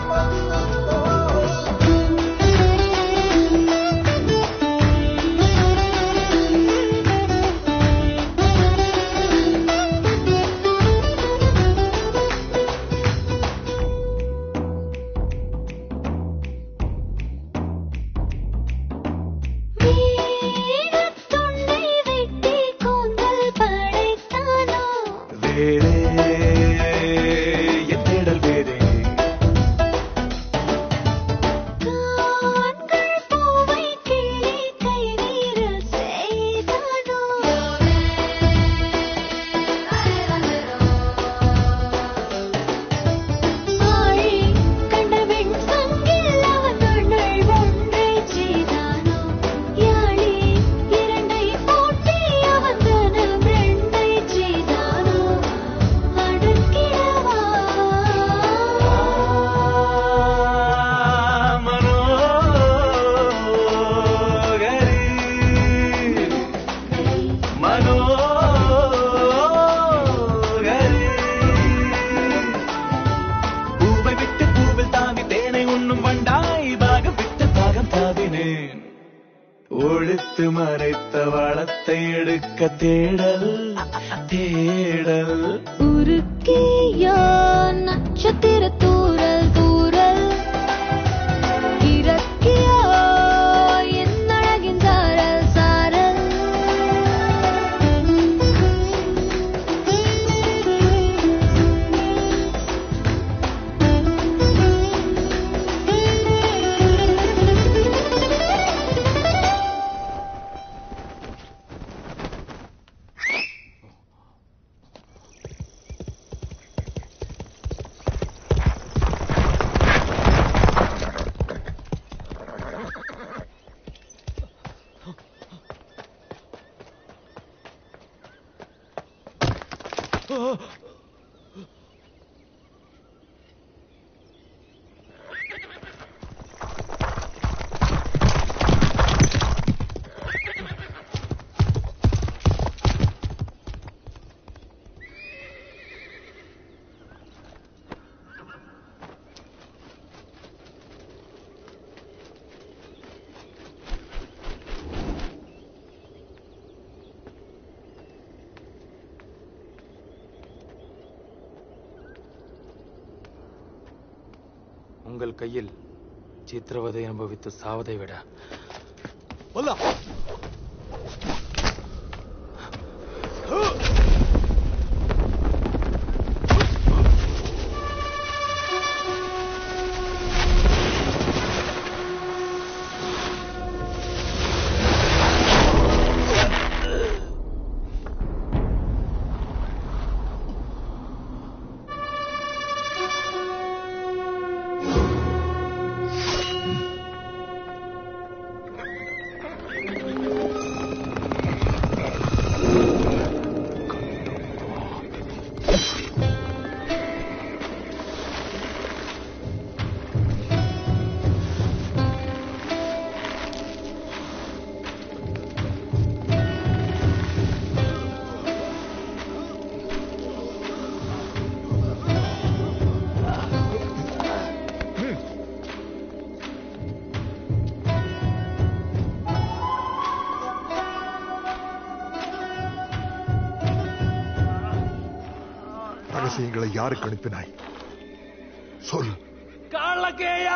வேறே என் தேடல் வேறே பூவை கிள்ளி கை வீரல் செய்தானோ ஆழி கண்ட வெண் சங்கில் அவன் கண்கள் ஒன்றை செய்தானோ யாழி இரண்டை பூட்டி அவன் கனம் ரெண்டை செய்தானோ அடக்கிடவா மனோகரி மனோகரி பூவை விட்டு பூவில் தாவி தேனை உண்ணும் வண்டாய் பாகம் விட்டு பாகம் தாவினேன் ஒழித்து மறைத்த வளத்தை எடுக்க தேடல் தேடல் உருக்கியா நட்சத்திர தூரல் தூரல் இறக்கியா என் அழகின் சாரல் சாரல் உங்கள் கையில் சித்திரவதை அனுபவித்து சாவதை விட வல்லா ரகசியங்களை யாருக்கு அனுப்பினாய் சொல் காலகேயா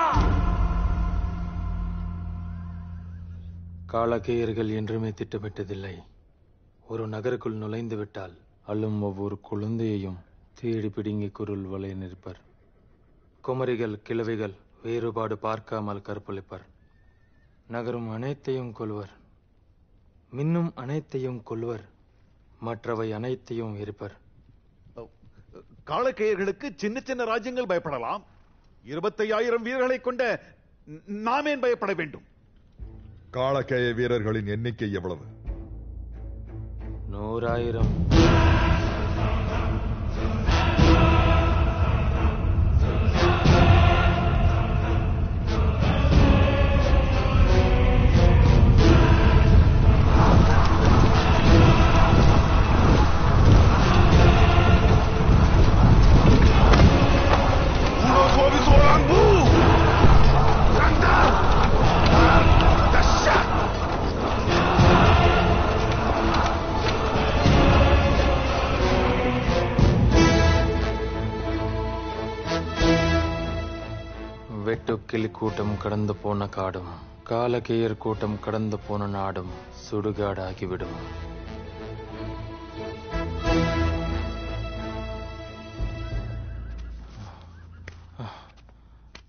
காலகேயர்கள் என்றுமே திட்டமிட்டதில்லை ஒரு நகருக்குள் நுழைந்து விட்டால் அள்ளும் ஒவ்வொரு குழந்தையையும் தேடி பிடுங்கி குருள் வலைய நிற்பர் குமரிகள் கிழவிகள் வேறுபாடு பார்க்காமல் கற்பழிப்பர் நகரும் அனைத்தையும் கொள்வர் மின்னும் அனைத்தையும் கொள்வர் மற்றவை அனைத்தையும் எரிப்பர் காலக்கேயர்களுக்கு சின்ன சின்ன ராஜ்யங்கள் பயப்படலாம் இருபத்தையாயிரம் வீரர்களை கொண்ட ந- நாமேன் பயப்பட வேண்டும் காலக்கேய வீரர்களின் எண்ணிக்கை எவ்வளவு நூறாயிரம் வெட்டுக்கிளி கூட்டம் கடந்து போன காடும் காலகேயர் கூட்டம் கடந்து போன நாடும் சுடுகாடாகிவிடும்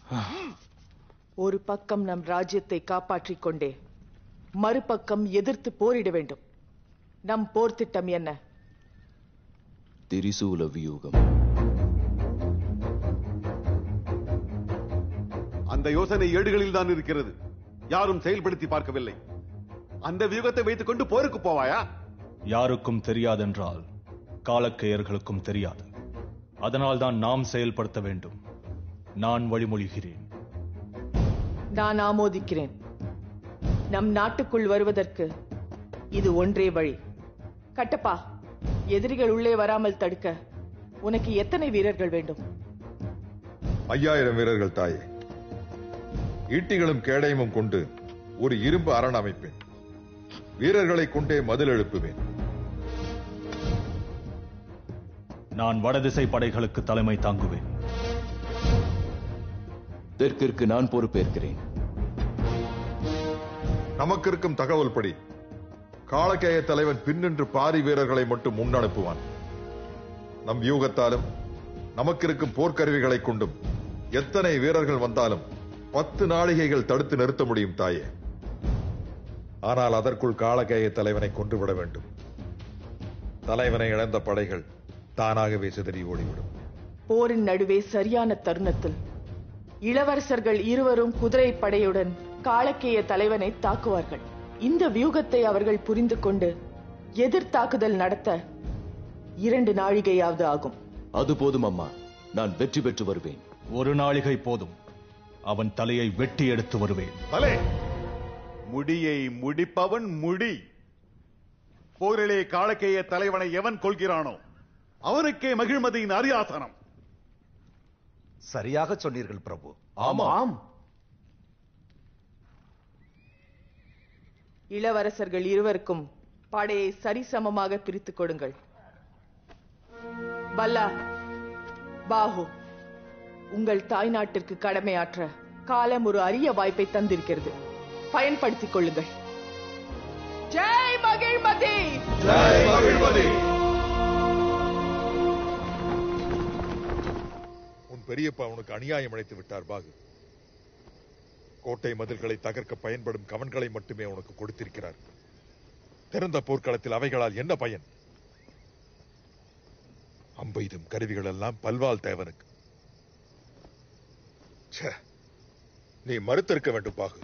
ஒரு பக்கம் நம் ராஜ்யத்தை காப்பாற்றிக் கொண்டே மறுபக்கம் எதிர்த்து போரிட வேண்டும் நம் போர் திட்டம் என்ன திரிசூல வியூகம் அந்த யோசனை ஏடுகளில் தான் இருக்கிறது யாரும் செயல்படுத்தி பார்க்கவில்லை அந்த வியூகத்தை வைத்துக் கொண்டு போருக்கு போவாயா யாருக்கும் தெரியாதென்றால் காலக்கையர்களுக்கும் தெரியாது அதனால்தான் நாம் செயல்படுத்த வேண்டும் நான் வழிமொழிகிறேன் நான் ஆமோதிக்கிறேன் நம் நாட்டுக்குள் வருவதற்கு இது ஒன்றே வழி கட்டப்பா எதிரிகள் உள்ளே வராமல் தடுக்க உனக்கு எத்தனை வீரர்கள் வேண்டும் ஐயாயிரம் வீரர்கள் தாயே ஈட்டிகளும் கேடயமும் கொண்டு ஒரு இரும்பு அரண் அமைப்பேன் வீரர்களை கொண்டே மதில் எழுப்புவேன் நான் வடதிசை படைகளுக்கு தலைமை தாங்குவேன் தெற்கிற்கு நான் பொறுப்பேற்கிறேன் நமக்கு இருக்கும் தகவல் படி காலக்கேய தலைவன் பின்னின்று பாரி வீரர்களை மட்டும் முன்னனுப்புவான் நம் வியூகத்தாலும் நமக்கு இருக்கும் போர்க்கருவிகளை கொண்டும் எத்தனை வீரர்கள் வந்தாலும் பத்து நாழிகைகள் தடுத்து நிறுத்த முடியும் தாயே ஆனால் அதற்குள் காலக்கேய தலைவனை கொன்றுவிட வேண்டும் தலைவனை இழந்த படைகள் தானாகவே சிதறி ஓடிவிடும் போரின் நடுவே சரியான தருணத்தில் இளவரசர்கள் இருவரும் குதிரை படையுடன் காலக்கேய தலைவனை தாக்குவார்கள் இந்த வியூகத்தை அவர்கள் புரிந்து கொண்டு எதிர்த்தாக்குதல் நடத்த இரண்டு நாழிகையாவது ஆகும் அது போதும் அம்மா நான் வெற்றி பெற்று வருவேன் ஒரு நாளிகை போதும் அவன் தலையை வெட்டி எடுத்து வருவேன் பலே முடியை முடிப்பவன் முடி போரிலே காலக்கேய தலைவனை எவன் கொள்கிறானோ அவனுக்கே மகிழ்மதியின் அரியாசனம் சரியாக சொன்னீர்கள் பிரபு ஆமாம் இளவரசர்கள் இருவருக்கும் படையை சரிசமமாக பிரித்துக் கொடுங்கள் பல்லா பாஹு உங்கள் தாய்நாட்டிற்கு கடமையாற்ற காலம் ஒரு அரிய வாய்ப்பை தந்திருக்கிறது பயன்படுத்திக் கொள்ளுங்கள் ஜெய் மகிழ்மதி ஜெய் மகிழ்மதி உன் பெரியப்பா உனக்கு அநியாயம் அழைத்து விட்டார் பாகு கோட்டை மதில்களை தகர்க்க பயன்படும் கவன்களை மட்டுமே உனக்கு கொடுத்திருக்கிறார் திறந்த போர்க்களத்தில் அவைகளால் என்ன பயன் அம்பெய்தும் கருவிகள் எல்லாம் பல்வாள் தேவனுக்கு ச்சே, நீ மறுத்திருக்க வேண்டும் பாகு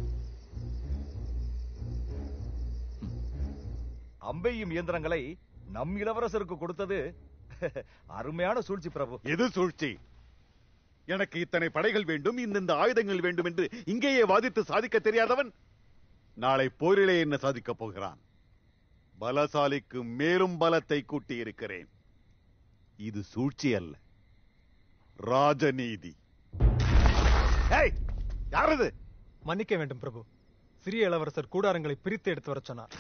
அம்பெய்யும் இயந்திரங்களை நம் இளவரசருக்கு கொடுத்தது அருமையான சூழ்ச்சி பிரபு எது சூழ்ச்சி எனக்கு இத்தனை படைகள் வேண்டும் இந்தந்த ஆயுதங்கள் வேண்டும் என்று இங்கேயே வாதித்து சாதிக்க தெரியாதவன் நாளை போரிலே என்ன சாதிக்கப் போகிறான் பலசாலிக்கு மேலும் பலத்தை கூட்டி இருக்கிறேன் இது சூழ்ச்சி அல்ல ராஜநீதி ஏய், யார் இது மன்னிக்க வேண்டும் பிரபு சிறிய இளவரசர் கூடாரங்களை பிரித்து எடுத்து வரச் சொன்னார்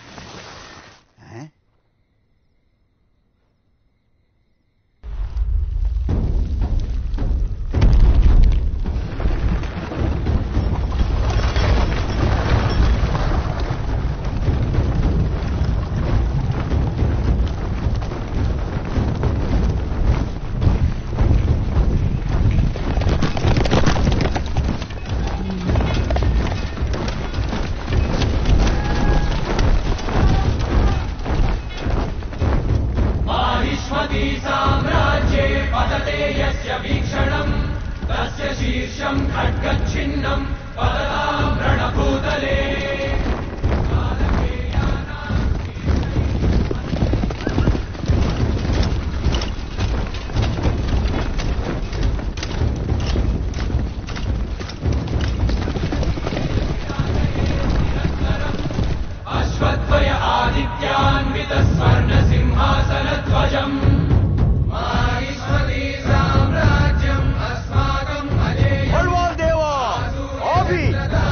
माहिष्मती साम्राज्ये पतते यस्य वीक्षणम् तस्य शीर्षम् खड्गच्छिन्नम् पतताम् रणभूतले अश्वत्वय आदित्यान्वित स्वर्णसिंहासनध्वजम् माहिष्मती साम्राज्यम् अस्माकम् अजेयम् தேவா ஆவி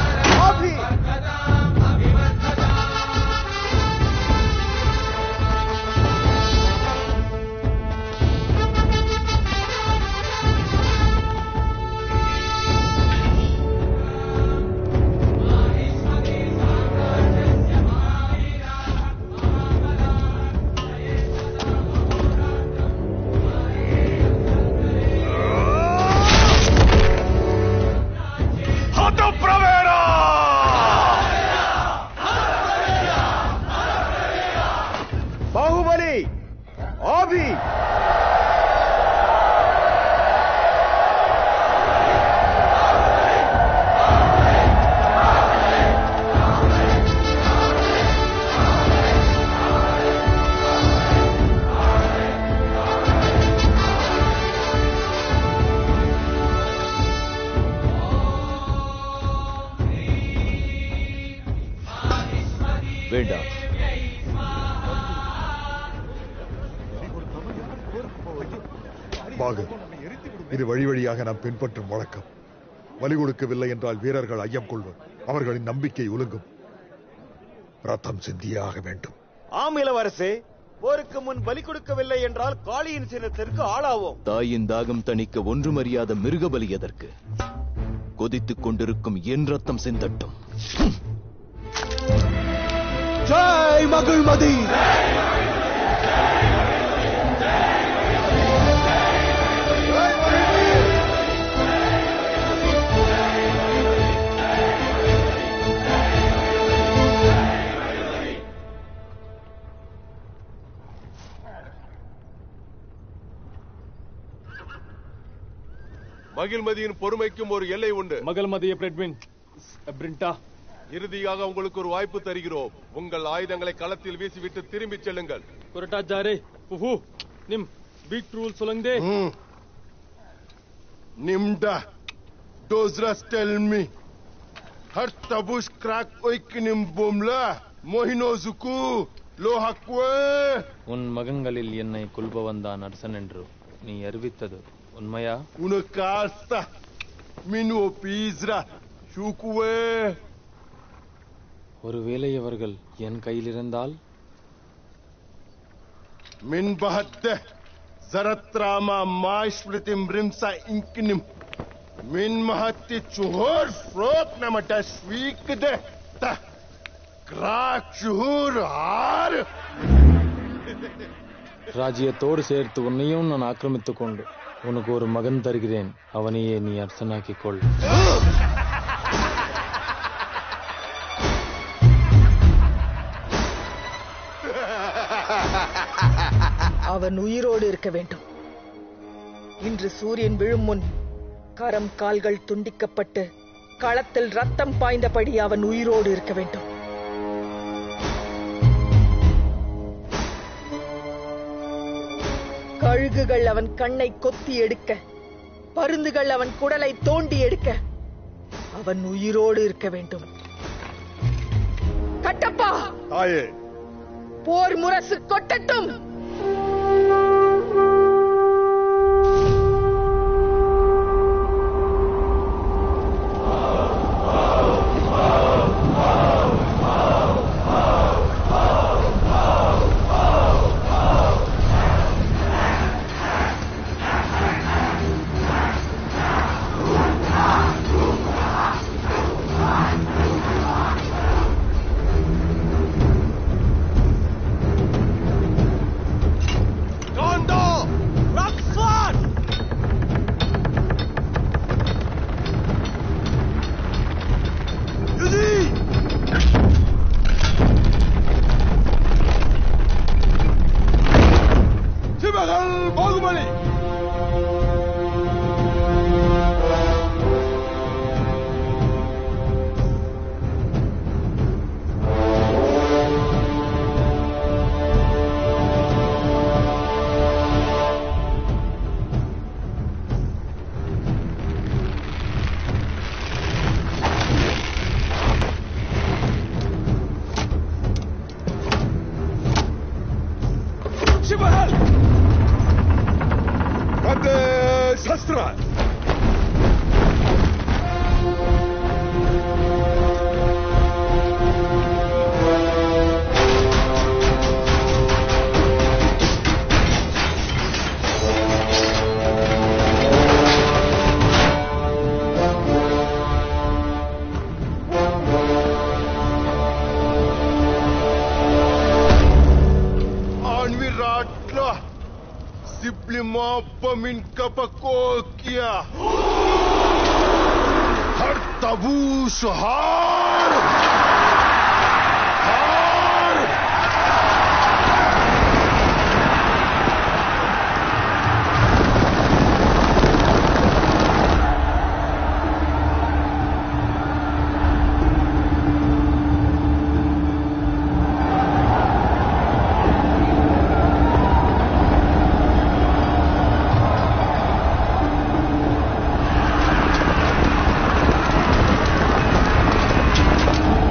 பாகு இது வழி வழியாக நாம் பின்பற்றும் வழக்கம் பலி கொடுக்கவில்லை என்றால் வீரர்கள் ஐயம் கொள்வர் அவர்களின் நம்பிக்கை உலுங்கும் ரத்தம் சிந்தியாக வேண்டும் ஆம் இளவரசே போருக்கு முன் பலி கொடுக்கவில்லை என்றால் காளியின் சின்னத்திற்கு ஆளாவோம் தாயின் தாகம் தணிக்க ஒன்றுமறியாத மிருகபலி எதற்கு கொதித்துக் கொண்டிருக்கும் என் ரத்தம் சிந்தட்டும் ஜெய் மகிழ்மதி மகிழ்மதியின் பொறுமைக்கும் ஒரு எல்லை உண்டு மகள்மதிய பிரெட்வின் பிரிண்டா இறுதியாக உங்களுக்கு ஒரு வாய்ப்பு தருகிறோம் உங்கள் ஆயுதங்களை களத்தில் வீசிவிட்டு திரும்பிச் செல்லுங்கள் கொரட்டா ஜாரே புஹு நிம் பீக் ரூல் சொல்லுங்க Nimda, dozras tell me. Har tabush crack oikinim bomla, mohinozuku, lohakwe. உன் மகன்களில் என்னை கொல்பவன்தான் அரசன் என்று நீ அறிவித்தது உண்மையா Unakasta, minu pizra, shukwe. ஒருவேளை அவர்கள் என் கையில் இருந்தால் Min bahadde, zaratrama maishpritim rimsa inkinim. Min mahatti chuhur frot namata shwikde, ta. Crack chuhur har. ராஜ்யத்தோடு சேர்த்து உன்னையும் நான் ஆக்கிரமித்துக் கொண்டு உனக்கு ஒரு மகன் தருகிறேன் அவனையே நீ அரசனாக்கிக் கொள் அவன் உயிரோடு இருக்க வேண்டும் இன்று சூரியன் விழும் முன் கரம் கால்கள் துண்டிக்கப்பட்டு களத்தில் ரத்தம் பாய்ந்தபடி அவன் உயிரோடு இருக்க வேண்டும் கழுகுகள் அவன் கண்ணை கொத்தி எடுக்க பருந்துகள் அவன் குடலை தோண்டி எடுக்க அவன் உயிரோடு இருக்க வேண்டும் கட்டப்பா தாயே போர் முரசு கொட்டட்டும் Gondo! Roxford! Yuzi! சிவகல் Baahubali சிவகல் Kande Shastra! Anviratla! Simplement pamin kapakokia! Har tabu shahar! Har! Thank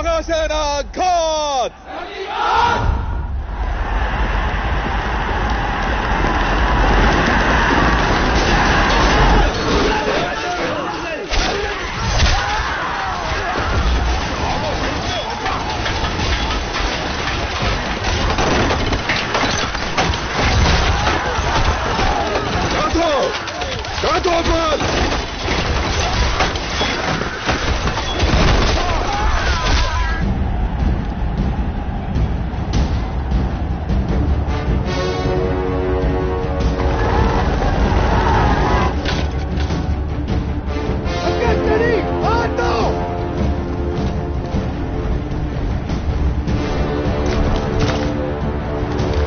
Mahasena காத் Gato! Gato, Mann!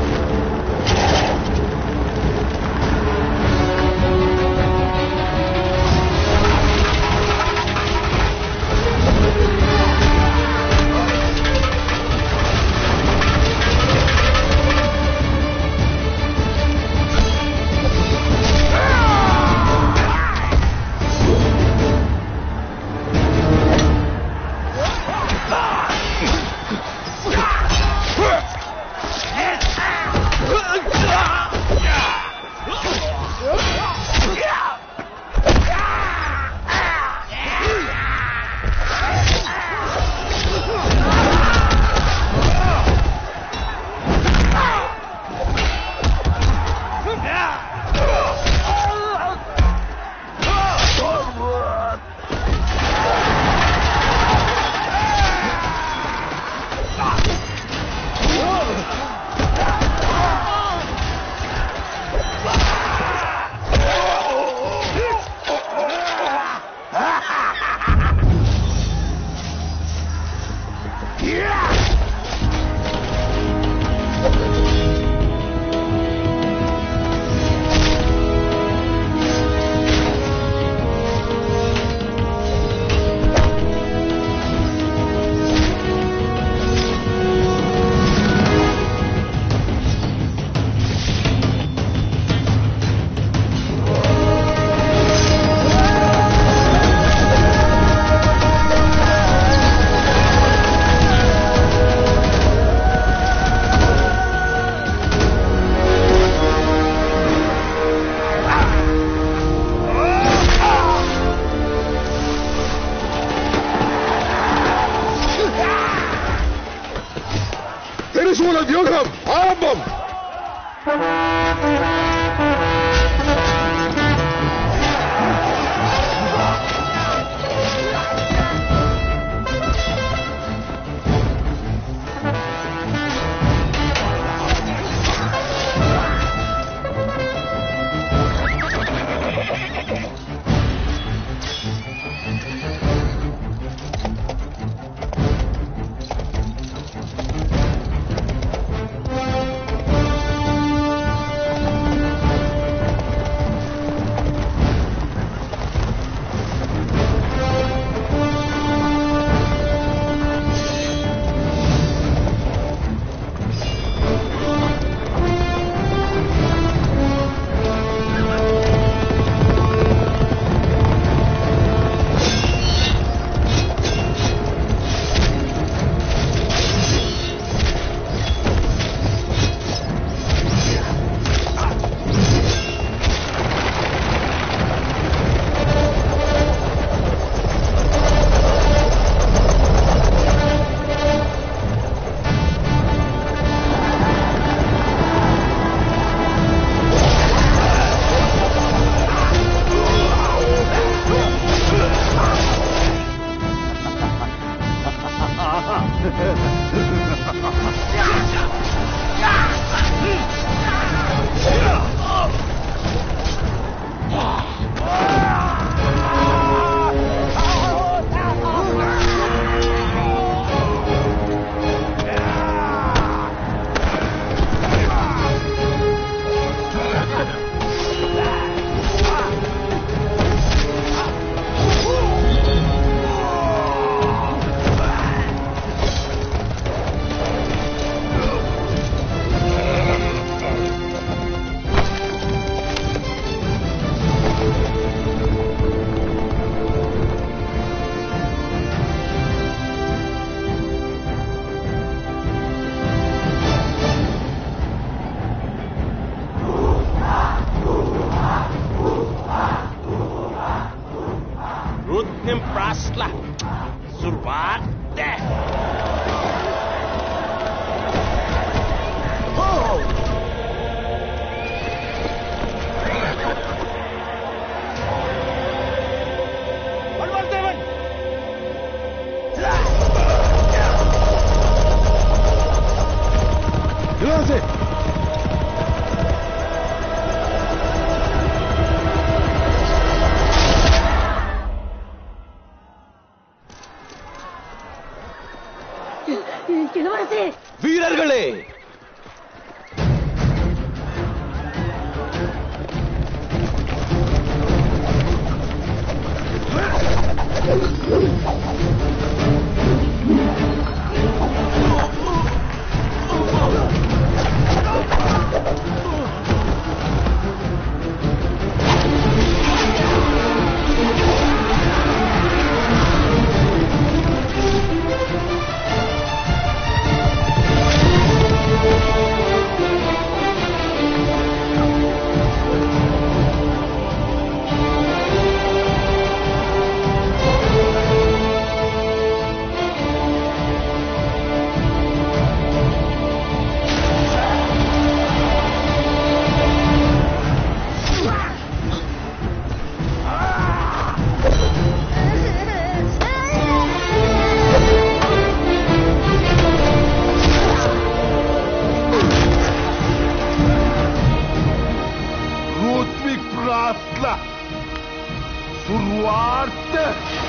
Gato! Atla! Surwarte!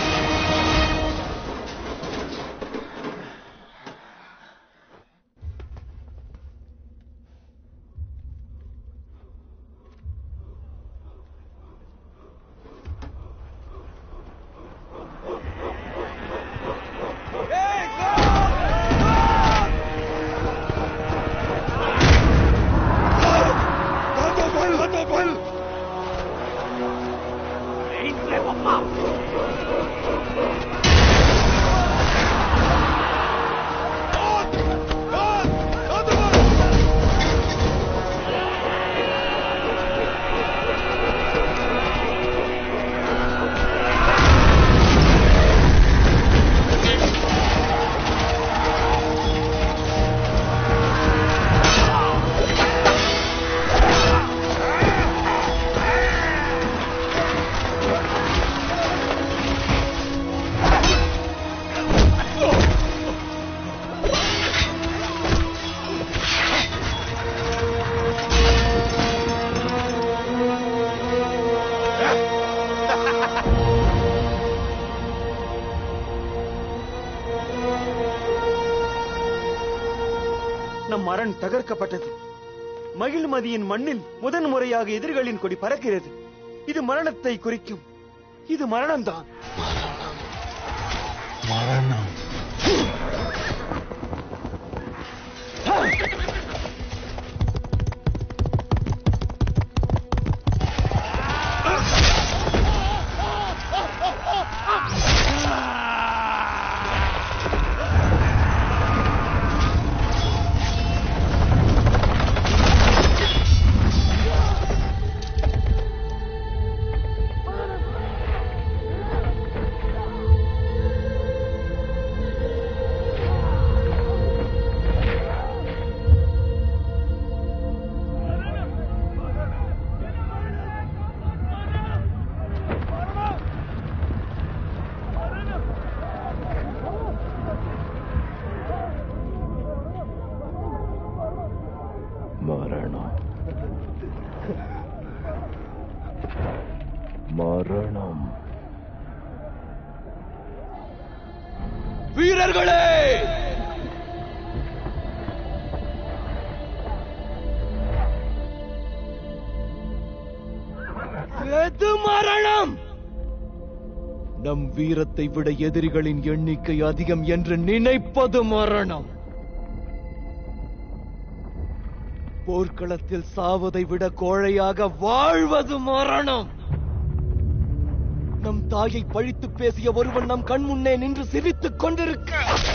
நம் அரண் தகர்க்கப்பட்டது மகிழ்மதியின் மண்ணில் முதன் முறையாக எதிரிகளின் கொடி பறக்கிறது இது மரணத்தை குறிக்கும் இது மரணம்தான் மரணம் மரணம் மரணம் வீரர்களே எது மரணம் நம் வீரத்தை விட எதிரிகளின் எண்ணிக்கை அதிகம் என்று நினைப்பது மரணம் போர்க்களத்தில் சாவதை விட கோழையாக வாழ்வது மரணம் நம் தாயை பழித்து பேசிய ஒருவன் நம் கண் முன்னே நின்று சிரித்துக் கொண்டிருக்க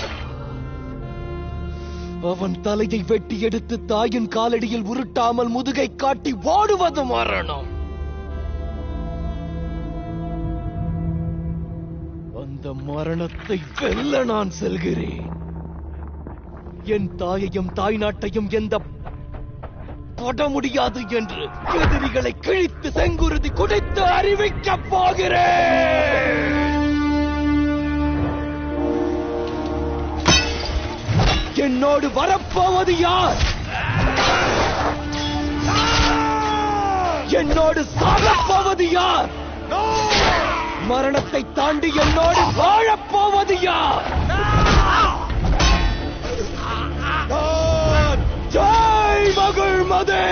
அவன் தலையை வெட்டி எடுத்து தாயின் காலடியில் உருட்டாமல் முதுகை காட்டி ஓடுவது மரணம் அந்த மரணத்தை வெல்ல நான் செல்கிறேன் என் தாயையும் தாய் நாட்டையும் எந்த தொட முடியாது என்று எதிரிகளை கிழித்து செங்குருதி குடைத்து அறிவிக்கப் போகிறேன் என்னோடு வரப்போவது யார் என்னோடு சாகப்போவது யார் மரணத்தை தாண்டி என்னோடு வாழப்போவது யார் Jai மகிழ்மதே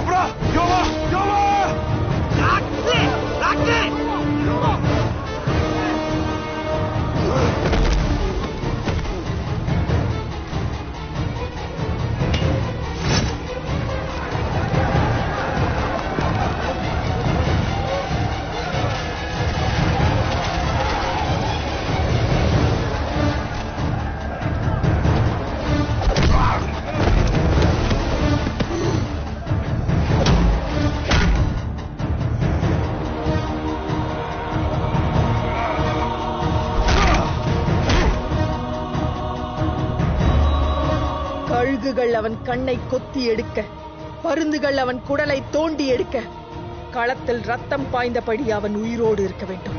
Cobra! Yowa! Yowa! Rakti! Rakti! கழுகுகள் அவன் கண்ணை கொத்தி எடுக்க பருந்துகள் அவன் குடலை தோண்டி எடுக்க களத்தில் ரத்தம் பாய்ந்தபடி அவன் உயிரோடு இருக்க வேண்டும்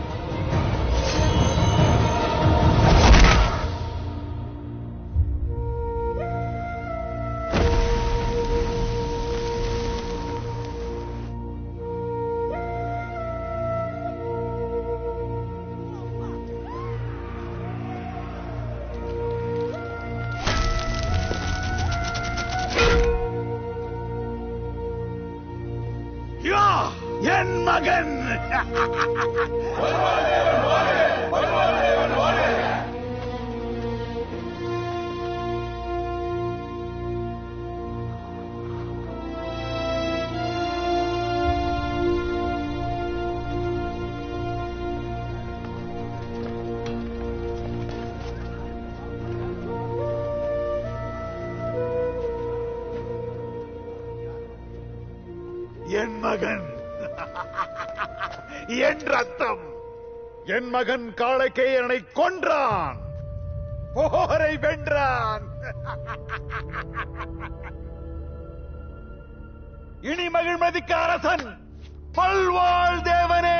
யா என் மகன் என் மகன் என் ரத்தம் என் மகன் காளைக்கேயனை கொன்றான் போரை வென்றான் இனி மகிழ்மதிக்கு அரசன் பல்வாழ் தேவனே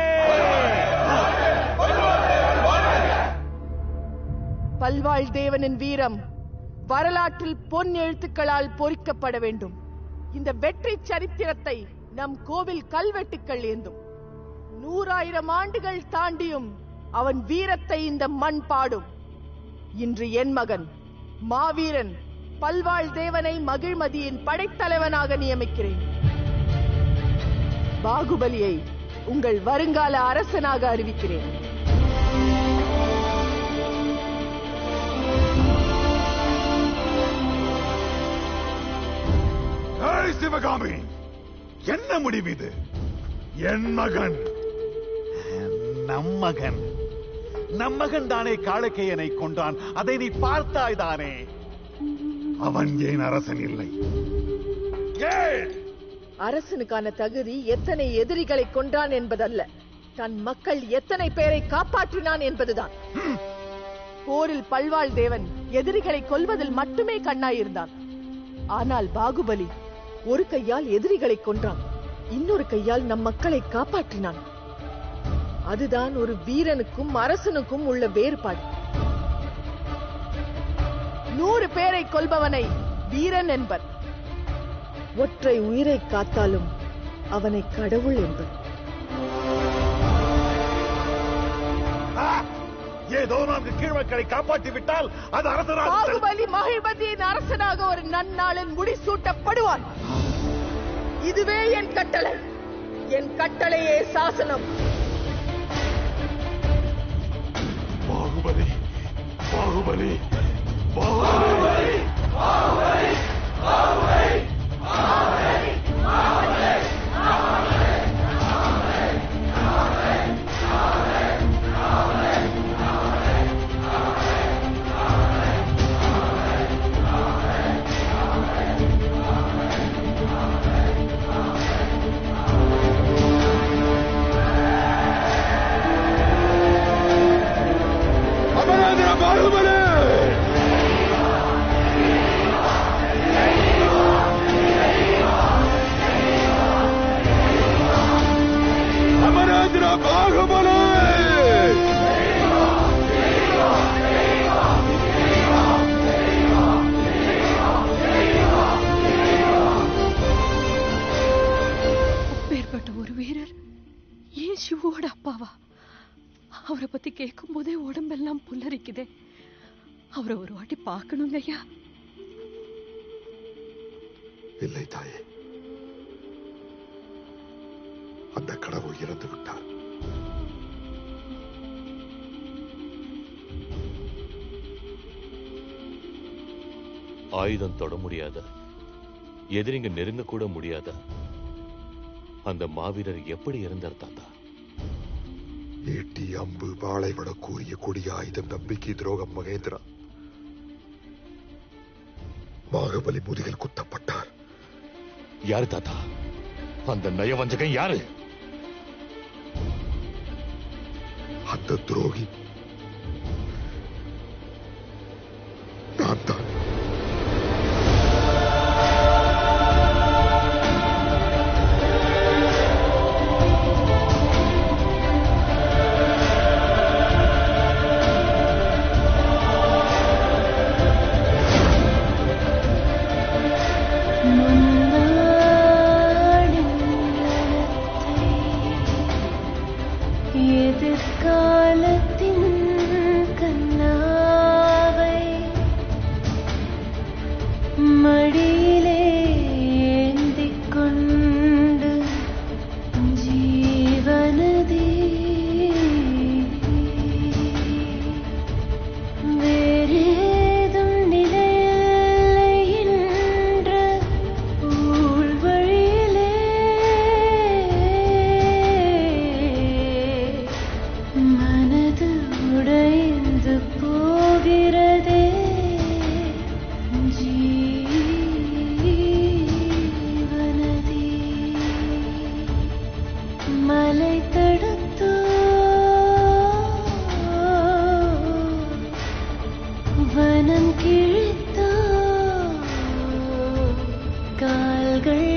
பல்வாழ் தேவனின் வீரம் வரலாற்றில் பொன் எழுத்துக்களால் பொறிக்கப்பட வேண்டும் இந்த வெற்றி சரித்திரத்தை நம் கோவில் கல்வெட்டுக்கள் ஏந்தும் நூறாயிரம் ஆண்டுகள் தாண்டியும் அவன் வீரத்தை இந்த மண் பாடும் இன்று என் மகன் மாவீரன் பல்வாழ் தேவனை மகிழ்மதியின் படைத்தலைவனாக நியமிக்கிறேன் பாகுபலியை உங்கள் வருங்கால அரசனாக அறிவிக்கிறேன் ஏய் சிவகாமி என்ன முடிவு இது என் மகன் நம் மகன் நம் மகன் தானே காளக்கையனை கொன்றான் அதை நீ பார்த்தாய் தானே அவன் ஏன் அரசன் இல்லை ஏன் அரசனுக்கான தகுதி எத்தனை எதிரிகளை கொன்றான் என்பதல்ல தன் மக்கள் எத்தனை பேரை காப்பாற்றினான் என்பதுதான் போரில் பல்வாழ் தேவன் எதிரிகளை கொல்வதில் மட்டுமே கண்ணாயிருந்தான் ஆனால் பாகுபலி ஒரு கையால் எதிரிகளை கொன்றான் இன்னொரு கையால் நம் மக்களை காப்பாற்றினான் அதுதான் ஒரு வீரனுக்கும் அரசனுக்கும் உள்ள வேறுபாடு நூறு பேரை கொல்பவனை வீரன் என்பர் ஒற்றை உயிரை காத்தாலும் அவனை கடவுள் என்பர் ஆ! ஏதோ நான்கு கீழ்மக்களை காப்பாற்றி விட்டால் அது அரசராக பாகுபலி மகிழ்மதியின் அரசனாக ஒரு நன்னாளில் முடிசூட்டப்படுவான் இதுவே என் கட்டளை என் கட்டளையே சாசனம் பாகுபலி பாகுபலி பாகுபலி அபராதன பாகுபலி அமராந்திர பாகுபலி அப்பேற்பட்ட ஒரு வீரர் ஏன் சிவோட அப்பாவா அவரை பத்தி கேட்கும் போதே உடம்பெல்லாம் புல்லரிக்குதே அவரை ஒரு வாட்டி பார்க்கணுங்க ஐயா இல்லை தாயே கடவுள் இறந்து விட்டார் ஆயுதம் தொட முடியாத எதிரிங்க நெருங்க கூட முடியாத அந்த மாவீரர் எப்படி இறந்தார் தாத்தா ஈட்டி அம்பு வாளை விட கூறிய கொடிய ஆயுதம் நம்பிக்கை துரோகம் மகேந்திரா பாகுபலி முதுகில் குத்தப்பட்டார் யாரு தாத்தா அந்த நயவஞ்சகன் யாரு அந்த துரோகி நான் தான் எதிர்காலத்தின் கண்ணாவை மடியிலே ஏந்திக் கொண்டு ஜீவனதி வேறேதும் நிலையில்லை என்ற ஊழ்வழியிலே மனது உடைந்து போகிறதே ஜீவனதி மலை தடுத்தோ வனம் கிழித்தோ கால்கள்